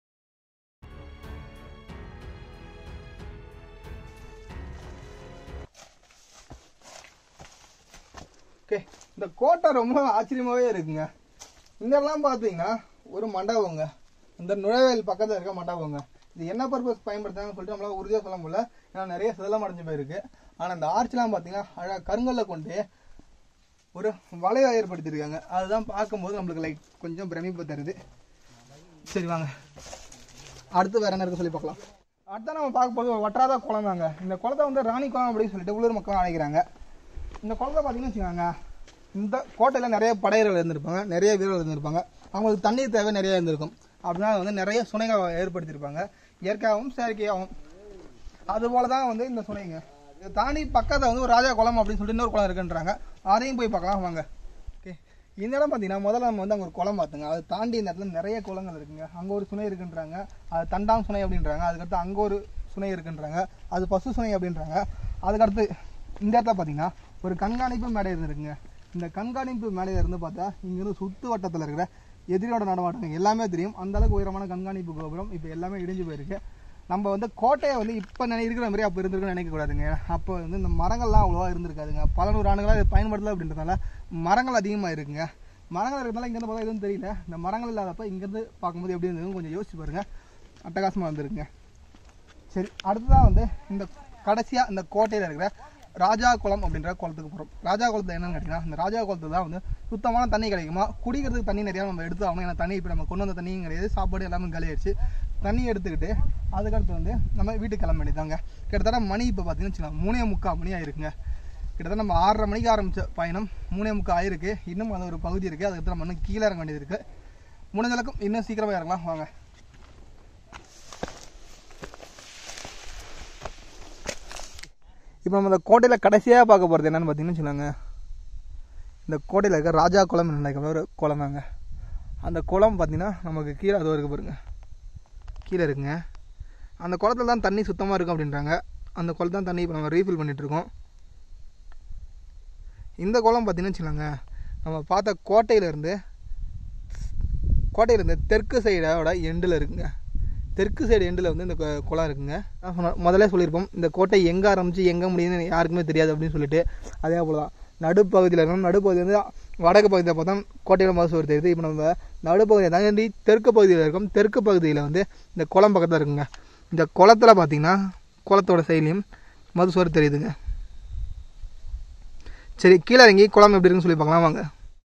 ஓகே இந்த கோட்டை ரொம்ப ஆச்சரியமாவே இருக்குங்க இங்கெல்லாம் பார்த்தீங்கன்னா ஒரு மண்டபங்க இந்த நுழைவாயில் பக்கத்தில் இருக்க மண்டபங்க இது என்ன பர்பஸ் பயன்படுத்துறாங்கன்னு சொல்லிட்டு நம்மளால உறுதியாக சொல்ல முடியல ஏன்னா நிறைய சிதலம் அடைஞ்சு போயிருக்கு ஆனால் இந்த ஆர்ச்லாம் பார்த்தீங்கன்னா அழகாக கருங்கல்ல கொண்டு ஒரு வளைவை ஏற்படுத்தியிருக்காங்க அதுதான் பார்க்கும்போது நம்மளுக்கு லைக் கொஞ்சம் பிரமிப்பு தருது சரி வாங்க அடுத்து வேற என்ன இருக்கு சொல்லி பார்க்கலாம் அடுத்த நம்ம பார்க்க போது ஒரு வற்றாத குளம் தாங்க இந்த குளத்தை வந்து ராணி குளம் அப்படின்னு சொல்லிட்டு உள்ளூர் மக்கள் அழைக்கிறாங்க இந்த குளத்தை பார்த்தீங்கன்னு வச்சுக்கோங்க இந்த கோட்டையில் நிறைய படையர்கள் இருந்திருப்பாங்க நிறைய வீரர்கள் இருந்திருப்பாங்க அவங்களுக்கு தண்ணீர் தேவை நிறைய இருந்திருக்கும் அப்படின்னா வந்து நிறைய சுனைகள் ஏற்படுத்தியிருப்பாங்க இயற்கையாகவும் செயற்கையாகவும் அதுபோல தான் வந்து இந்த சுனைங்க இதை தாண்டி பக்கத்தில் வந்து ஒரு ராஜா குளம் அப்படின்னு சொல்லிட்டு இன்னொரு குளம் இருக்குன்றாங்க அதையும் போய் பார்க்கலாம் வாங்க ஓகே இந்த இடம் பார்த்தீங்கன்னா முதல்ல நம்ம வந்து அங்கே ஒரு குளம் பார்த்துங்க அதை தாண்டி இந்த இடத்துல நிறைய குளங்கள் இருக்குங்க அங்கே ஒரு சுனை இருக்குன்றாங்க அது தண்டாம் சுனை அப்படின்றாங்க அதுக்கடுத்து அங்கே ஒரு சுனை இருக்குன்றாங்க அது பசு சுனை அப்படின்றாங்க அதுக்கடுத்து இந்த இடத்துல பார்த்தீங்கன்னா ஒரு கண்காணிப்பு மேடை இருந்திருக்குங்க இந்த கண்காணிப்பு மேடையில இருந்து பார்த்தா இங்கிருந்து சுத்து வட்டத்தில் இருக்கிற எதிரியோட நடமாட்டம் எல்லாமே தெரியும் அந்த அளவுக்கு உயரமான கண்காணிப்பு கோபுரம் இப்போ எல்லாமே இடிஞ்சு போயிருக்கு நம்ம வந்து கோட்டையை வந்து இப்போ நினை இருக்கிற மாதிரி அப்போ இருந்திருக்குன்னு நினைக்கக்கூடாதுங்க அப்போ வந்து இந்த மரங்கள்லாம் அவ்வளோவா இருந்திருக்காதுங்க பல நூறு ஆண்டுகளாக இது பயன்படுத்தல அப்படின்றதுனால மரங்கள் அதிகமாக இருக்குங்க மரங்கள் இருக்கிறதுனால இங்கேருந்து பார்த்தா எதுவும் தெரியல இந்த மரங்கள் இல்லாதப்ப இங்கேருந்து பார்க்கும்போது எப்படி இருந்ததுன்னு கொஞ்சம் யோசிச்சு பாருங்க அட்டகாசமாக இருந்திருக்குங்க சரி அடுத்ததான் வந்து இந்த கடைசியாக இந்த கோட்டையில் இருக்கிற ராஜா குளம் அப்படின்ற குளத்துக்கு போகிறோம் ராஜா குளத்துல என்னன்னு கேட்டிங்கன்னா இந்த ராஜா குளத்துல தான் வந்து சுத்தமான தண்ணி கிடைக்குமா குடிக்கிறதுக்கு தண்ணி நிறையா நம்ம எடுத்து ஆகணும் ஏன்னா தண்ணி இப்போ நம்ம கொண்டு வந்த தண்ணியும் கிடையாது சாப்பாடு எல்லாமே காலியாயிடுச்சு தண்ணி எடுத்துக்கிட்டு அதுக்கடுத்து வந்து நம்ம வீட்டுக்கு கிளம்ப வேண்டியதாங்க கிட்டத்தட்ட மணி இப்போ பார்த்தீங்கன்னு வச்சுக்கோங்க மூணே முக்கால் மணி ஆயிருக்குங்க கிட்டத்தட்ட நம்ம ஆறரை மணிக்கு ஆரம்பிச்ச பயணம் மூணே முக்கால் ஆயிருக்கு இன்னும் அது ஒரு பகுதி இருக்குது அதுக்கடுத்து நம்ம இன்னும் கீழே இறங்க வேண்டியது இருக்குது முடிஞ்ச அளவுக்கு இன்னும் சீக்கிரமாக இறங்கலாம் வாங்க இப்போ நம்ம இந்த கோட்டையில் கடைசியாக பார்க்க போகிறது என்னன்னு பார்த்தீங்கன்னு வச்சுக்கோங்க இந்த கோட்டையில் இருக்க ராஜா குளம் நினைக்கிற ஒரு குளம் தாங்க அந்த குளம் பார்த்தீங்கன்னா நமக்கு கீழே அது இருக்கு பாருங்க கீழே இருக்குங்க அந்த குளத்துல தான் தண்ணி சுத்தமாக இருக்கும் அப்படின்றாங்க அந்த குளத்துல தான் தண்ணி இப்போ நம்ம ரீஃபில் பண்ணிகிட்ருக்கோம் இந்த குளம் பார்த்தீங்கன்னு வச்சுக்கோங்க நம்ம பார்த்த கோட்டையிலேருந்து கோட்டையிலேருந்து தெற்கு சைடோட எண்டில் இருக்குங்க தெற்கு சைடு எண்டில் வந்து இந்த கு- குளம் இருக்குங்க நான் சொன்ன முதல்ல சொல்லியிருப்போம் இந்த கோட்டை எங்கே ஆரம்பிச்சு எங்கே முடியுதுன்னு யாருக்குமே தெரியாது அப்படின்னு சொல்லிட்டு அதே போல தான் நடுப்பகுதியில் இருக்கணும் நடுப்பகுதி வந்து வடக்கு பகுதியில் பார்த்தா கோட்டையோட மதுசோறு தெரியுது இப்போ நம்ம நடுப்பகுதியை தாண்டி தெற்கு பகுதியில் இருக்கோம் தெற்கு பகுதியில் வந்து இந்த குளம் பக்கத்தில் இருக்குங்க இந்த குளத்துல பார்த்தீங்கன்னா குளத்தோட சைட்லையும் மதுசோறு தெரியுதுங்க சரி கீழே இறங்கி குளம் எப்படி இருக்குன்னு சொல்லி பார்க்கலாம் வாங்க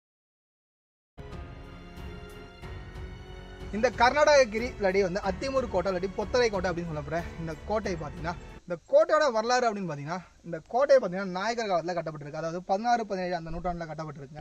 இந்த கர்நாடககிரி இல்லாட்டி வந்து அத்திமூர் கோட்டை இல்லாட்டி பொத்தரை கோட்டை அப்படின்னு சொல்லப்படுற இந்த கோட்டை பார்த்தீங்கன்னா இந்த கோட்டையோட வரலாறு அப்படின்னு பார்த்தீங்கன்னா இந்த கோட்டை பார்த்தீங்கன்னா நாயக்கர் காலத்தில் கட்டப்பட்டிருக்கு அதாவது பதினாறு பதினேழு அந்த நூற்றாண்டில் கட்டப்பட்டிருக்குங்க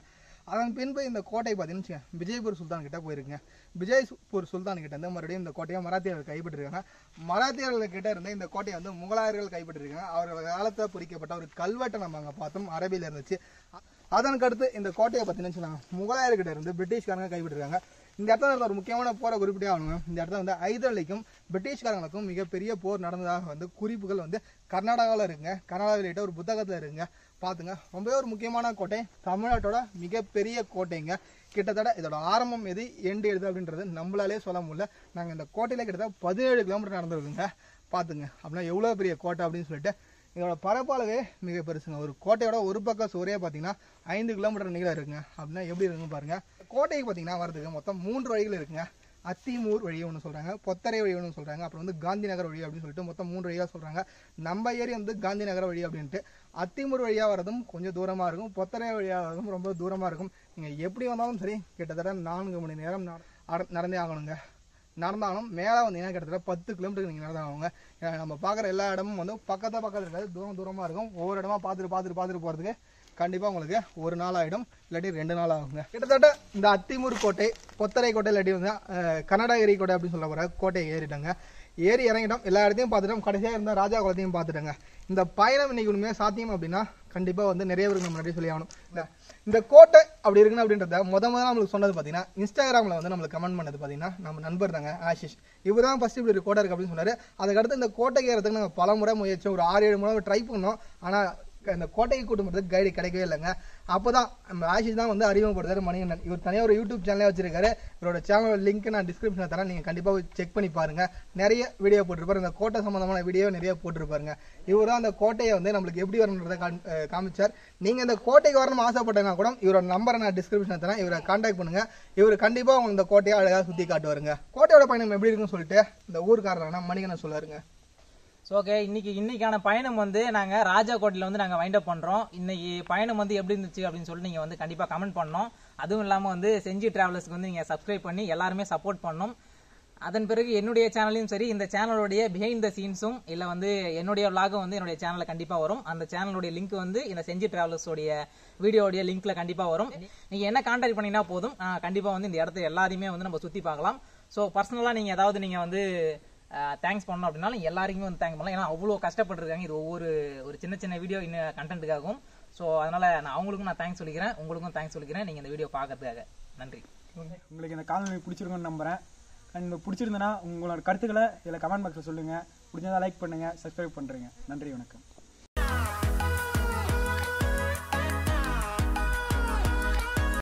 அதன் பின்பு இந்த கோட்டை பார்த்தீங்கன்னு வச்சுக்கோங்க, விஜயபூர் சுல்தான் கிட்ட போயிருக்குங்க விஜயபூர் சுல்தான் கிட்ட இருந்து மறுபடியும் இந்த கோட்டையை மராத்தியர்கள் கைப்பற்றிருக்காங்க மராத்தியர்கள் கிட்ட இருந்து இந்த கோட்டையை வந்து முகலாயர்கள் கைப்பற்றிருக்காங்க அவர்கள் காலத்தில் பொறிக்கப்பட்ட ஒரு கல்வெட்டை நம்ம அங்கே பார்த்தோம் அரபியில் இருந்துச்சு அ- அதற்கடுத்து இந்த கோட்டையை பார்த்தீங்கன்னு வச்சுக்கோங்க, முகலாயர்கிட்ட இருந்து பிரிட்டிஷ்காரங்க கைப்பற்றிருக்காங்க இந்த இடத்துல இருந்த ஒரு முக்கியமான போரை குறிப்பிட்டே ஆகணுங்க இந்த இடத்துல வந்து ஐதரளிக்கும் பிரிட்டிஷ்காரங்களுக்கும் மிகப்பெரிய போர் நடந்ததாக வந்து குறிப்புகள் வந்து கர்நாடகாவில் இருக்குங்க கர்நாடகாவில் ஒரு புத்தகத்தில் இருக்குங்க பார்த்துங்க ரொம்பவே ஒரு முக்கியமான கோட்டை தமிழ்நாட்டோட மிகப்பெரிய கோட்டைங்க கிட்டத்தட்ட இதோட ஆரம்பம் எது எண்டு எது அப்படின்றது நம்மளாலே சொல்ல முடியல நாங்கள் இந்த கோட்டையில் கிட்டத்தட்ட பதினேழு கிலோமீட்டர் நடந்திருக்குங்க பார்த்துங்க அப்படின்னா எவ்வளோ பெரிய கோட்டை அப்படின்னு சொல்லிட்டு இதோட பரப்பளவே மிக பெருசுங்க ஒரு கோட்டையோட ஒரு பக்கம் சுவரே பார்த்தீங்கன்னா ஐந்து கிலோமீட்டர் நீளம் இருக்குங்க அப்படின்னா எப்படி இருக்குன்னு பாருங்க கோட்டைக்கு பார்த்தீங்கன்னா வரதுக்கு மொத்தம் மூன்று வழிகள் இருக்குங்க அத்திமூர் வழி ஒன்று சொல்கிறாங்க பொத்தரை வழி ஒன்று சொல்கிறாங்க அப்புறம் வந்து காந்தி நகர் வழி அப்படின்னு சொல்லிட்டு மொத்தம் மூன்று வழியாக சொல்கிறாங்க நம்ம ஏரி வந்து காந்தி நகர் வழி அப்படின்ட்டு அத்திமூர் வழியாக வரதும் கொஞ்சம் தூரமாக இருக்கும் பொத்தரை வழியாக வரதும் ரொம்ப தூரமாக இருக்கும் நீங்கள் எப்படி வந்தாலும் சரி கிட்டத்தட்ட நான்கு மணி நேரம் நட- அட- நடந்தே ஆகணுங்க நடந்தாலும் மேலே வந்தீங்கன்னா கிட்டத்தட்ட பத்து கிலோமீட்டருக்கு நீங்கள் நடந்தாங்க ஏன்னா நம்ம பார்க்குற எல்லா இடமும் வந்து பக்கத்தில் பக்கத்தில் இருக்காது தூரம் தூரமாக இருக்கும் ஒவ்வொரு இடமா பார்த்துட்டு பார்த்துட்டு பார்த்துட்டு போகிறதுக்கு கண்டிப்பாக உங்களுக்கு ஒரு நாள் ஆகிடும் இல்லாட்டி ரெண்டு நாள் ஆகுங்க கிட்டத்தட்ட இந்த அத்திமூர் கோட்டை பொத்தரை கோட்டை இல்லாட்டி வந்து அஹ், கனடாகிரி கோட்டை அப்படின்னு சொல்ல போகிற கோட்டையை ஏறிட்டாங்க ஏறி இறங்கிட்டோம் எல்லா இடத்தையும் பார்த்துட்டோம் கடைசியாக இருந்த ராஜா குளத்தையும் பார்த்துட்டோங்க இந்த பயணம் இன்னைக்கு உண்மையாக சாத்தியம் அப்படின்னா கண்டிப்பாக வந்து நிறைய பேருக்கு நம்ம முன்னாடி சொல்லி ஆகணும் இந்த- இந்த கோட்டை அப்படி இருக்குன்னு அப்படின்றத முத முத நம்மளுக்கு சொன்னது பார்த்தீங்கன்னா இன்ஸ்டாகிராமில் வந்து நம்மளுக்கு கமெண்ட் பண்ணது பார்த்தீங்கன்னா நம்ம நண்பர் தாங்க ஆஷிஷ் இவர் தான் ஃபஸ்ட்டு இப்படி ஒரு கோட்டை இருக்கு அப்படின்னு சொன்னார் அதுக்கடுத்து இந்த கோட்டைக்கு ஏறதுக்கு நாங்கள் பல முறை முயற்சி ஒரு ஆறு ஏழு முறை ட்ரை பண்ணோம் ஆனால் இந்த கோட்டைக்கு கூட்டு போகிறதுக்கு கைடு கிடைக்கவே இல்லைங்க அப்போ தான் நம்ம ஆஷிஷ் தான் வந்து அறிமுகப்படுத்தாரு மணிகண்டன் இவர் தனியாக ஒரு யூடியூப் சேனலே வச்சிருக்காரு இவரோட சேனல் லிங்க் நான் டிஸ்கிரிப்ஷனில் தரேன் நீங்கள் கண்டிப்பாக செக் பண்ணி பாருங்க நிறைய வீடியோ போட்டிருப்பாரு இந்த கோட்டை சம்மந்தமான வீடியோ நிறைய போட்டிருப்பாருங்க இவர் தான் அந்த கோட்டையை வந்து நம்மளுக்கு எப்படி வரணுன்றதை காண்- அஹ் காமிச்சார் நீங்கள் இந்த கோட்டைக்கு வரணும் ஆசைப்பட்டனா கூட இவரோட நம்பரை நான் டிஸ்கிரிப்ஷனில் தரேன் இவரை கான்டாக்ட் பண்ணுங்க இவர் கண்டிப்பாக உங்களுக்கு இந்த கோட்டையை அழகாக சுற்றி காட்டுவாருங்க கோட்டையோட பயணம் எப்படி இருக்குன்னு சொல்லிட்டு இந்த ஊருக்காரரான மணிகண்டன் சொல்லுவாருங்க ஸோ ஓகே இன்னைக்கு இன்னைக்கான பயணம் வந்து நாங்கள் ராஜா கோட்டையில் வந்து நாங்கள் வைண்ட் அப் பண்ணுறோம் இன்னைக்கு பயணம் வந்து எப்படி இருந்துச்சு அப்படின்னு சொல்லிட்டு நீங்கள் வந்து கண்டிப்பாக கமெண்ட் பண்ணணும் அதுவும் இல்லாமல் வந்து செஞ்சி டிராவலர்ஸ்க்கு வந்து நீங்கள் சப்ஸ்கிரைப் பண்ணி எல்லாருமே சப்போர்ட் பண்ணணும் அதன் பிறகு என்னுடைய சேனலையும் சரி இந்த சேனலுடைய பிஹைண்ட் த சீன்ஸும் இல்லை வந்து என்னுடைய vlog-உம் வந்து என்னுடைய சேனலில் கண்டிப்பாக வரும் அந்த சேனலுடைய லிங்க் வந்து இந்த செஞ்சி டிராவலர்ஸோடைய வீடியோடைய லிங்க்ல கண்டிப்பாக வரும் நீங்கள் என்ன கான்டாக்ட் பண்ணினா போதும் கண்டிப்பாக வந்து இந்த இடத்த எல்லாரையுமே வந்து நம்ம சுற்றி பார்க்கலாம் ஸோ பர்சனலாக நீங்கள் ஏதாவது நீங்கள் வந்து தேங்க்ஸ் பண்ணணும் அப்படின்னாலும் எல்லாருக்குமே வந்து தேங்க் பண்ணலாம் ஏன்னா அவ்வளோ கஷ்டப்பட்டிருக்காங்க இது ஒவ்வொரு ஒரு சின்ன சின்ன வீடியோ இன்னும் கண்டென்ட்டுக்காகவும் ஸோ அதனால நான் அவங்களுக்கும் நான் தேங்க்ஸ் சொல்லிக்கிறேன் உங்களுக்கும் தேங்க்ஸ் சொல்லிக்கிறேன் நீங்கள் இந்த வீடியோ பார்க்கறதுக்காக நன்றி உங்களுக்கு இந்த காணொலி பிடிச்சிருக்கும்னு நம்புறேன் அண்ட் இந்த பிடிச்சிருந்தனா உங்களோட கருத்துக்களை இதில் கமெண்ட் பாக்ஸில் சொல்லுங்கள் பிடிச்சதா லைக் பண்ணுங்கள் சப்ஸ்கிரைப் பண்ணுறேங்க நன்றி வணக்கம்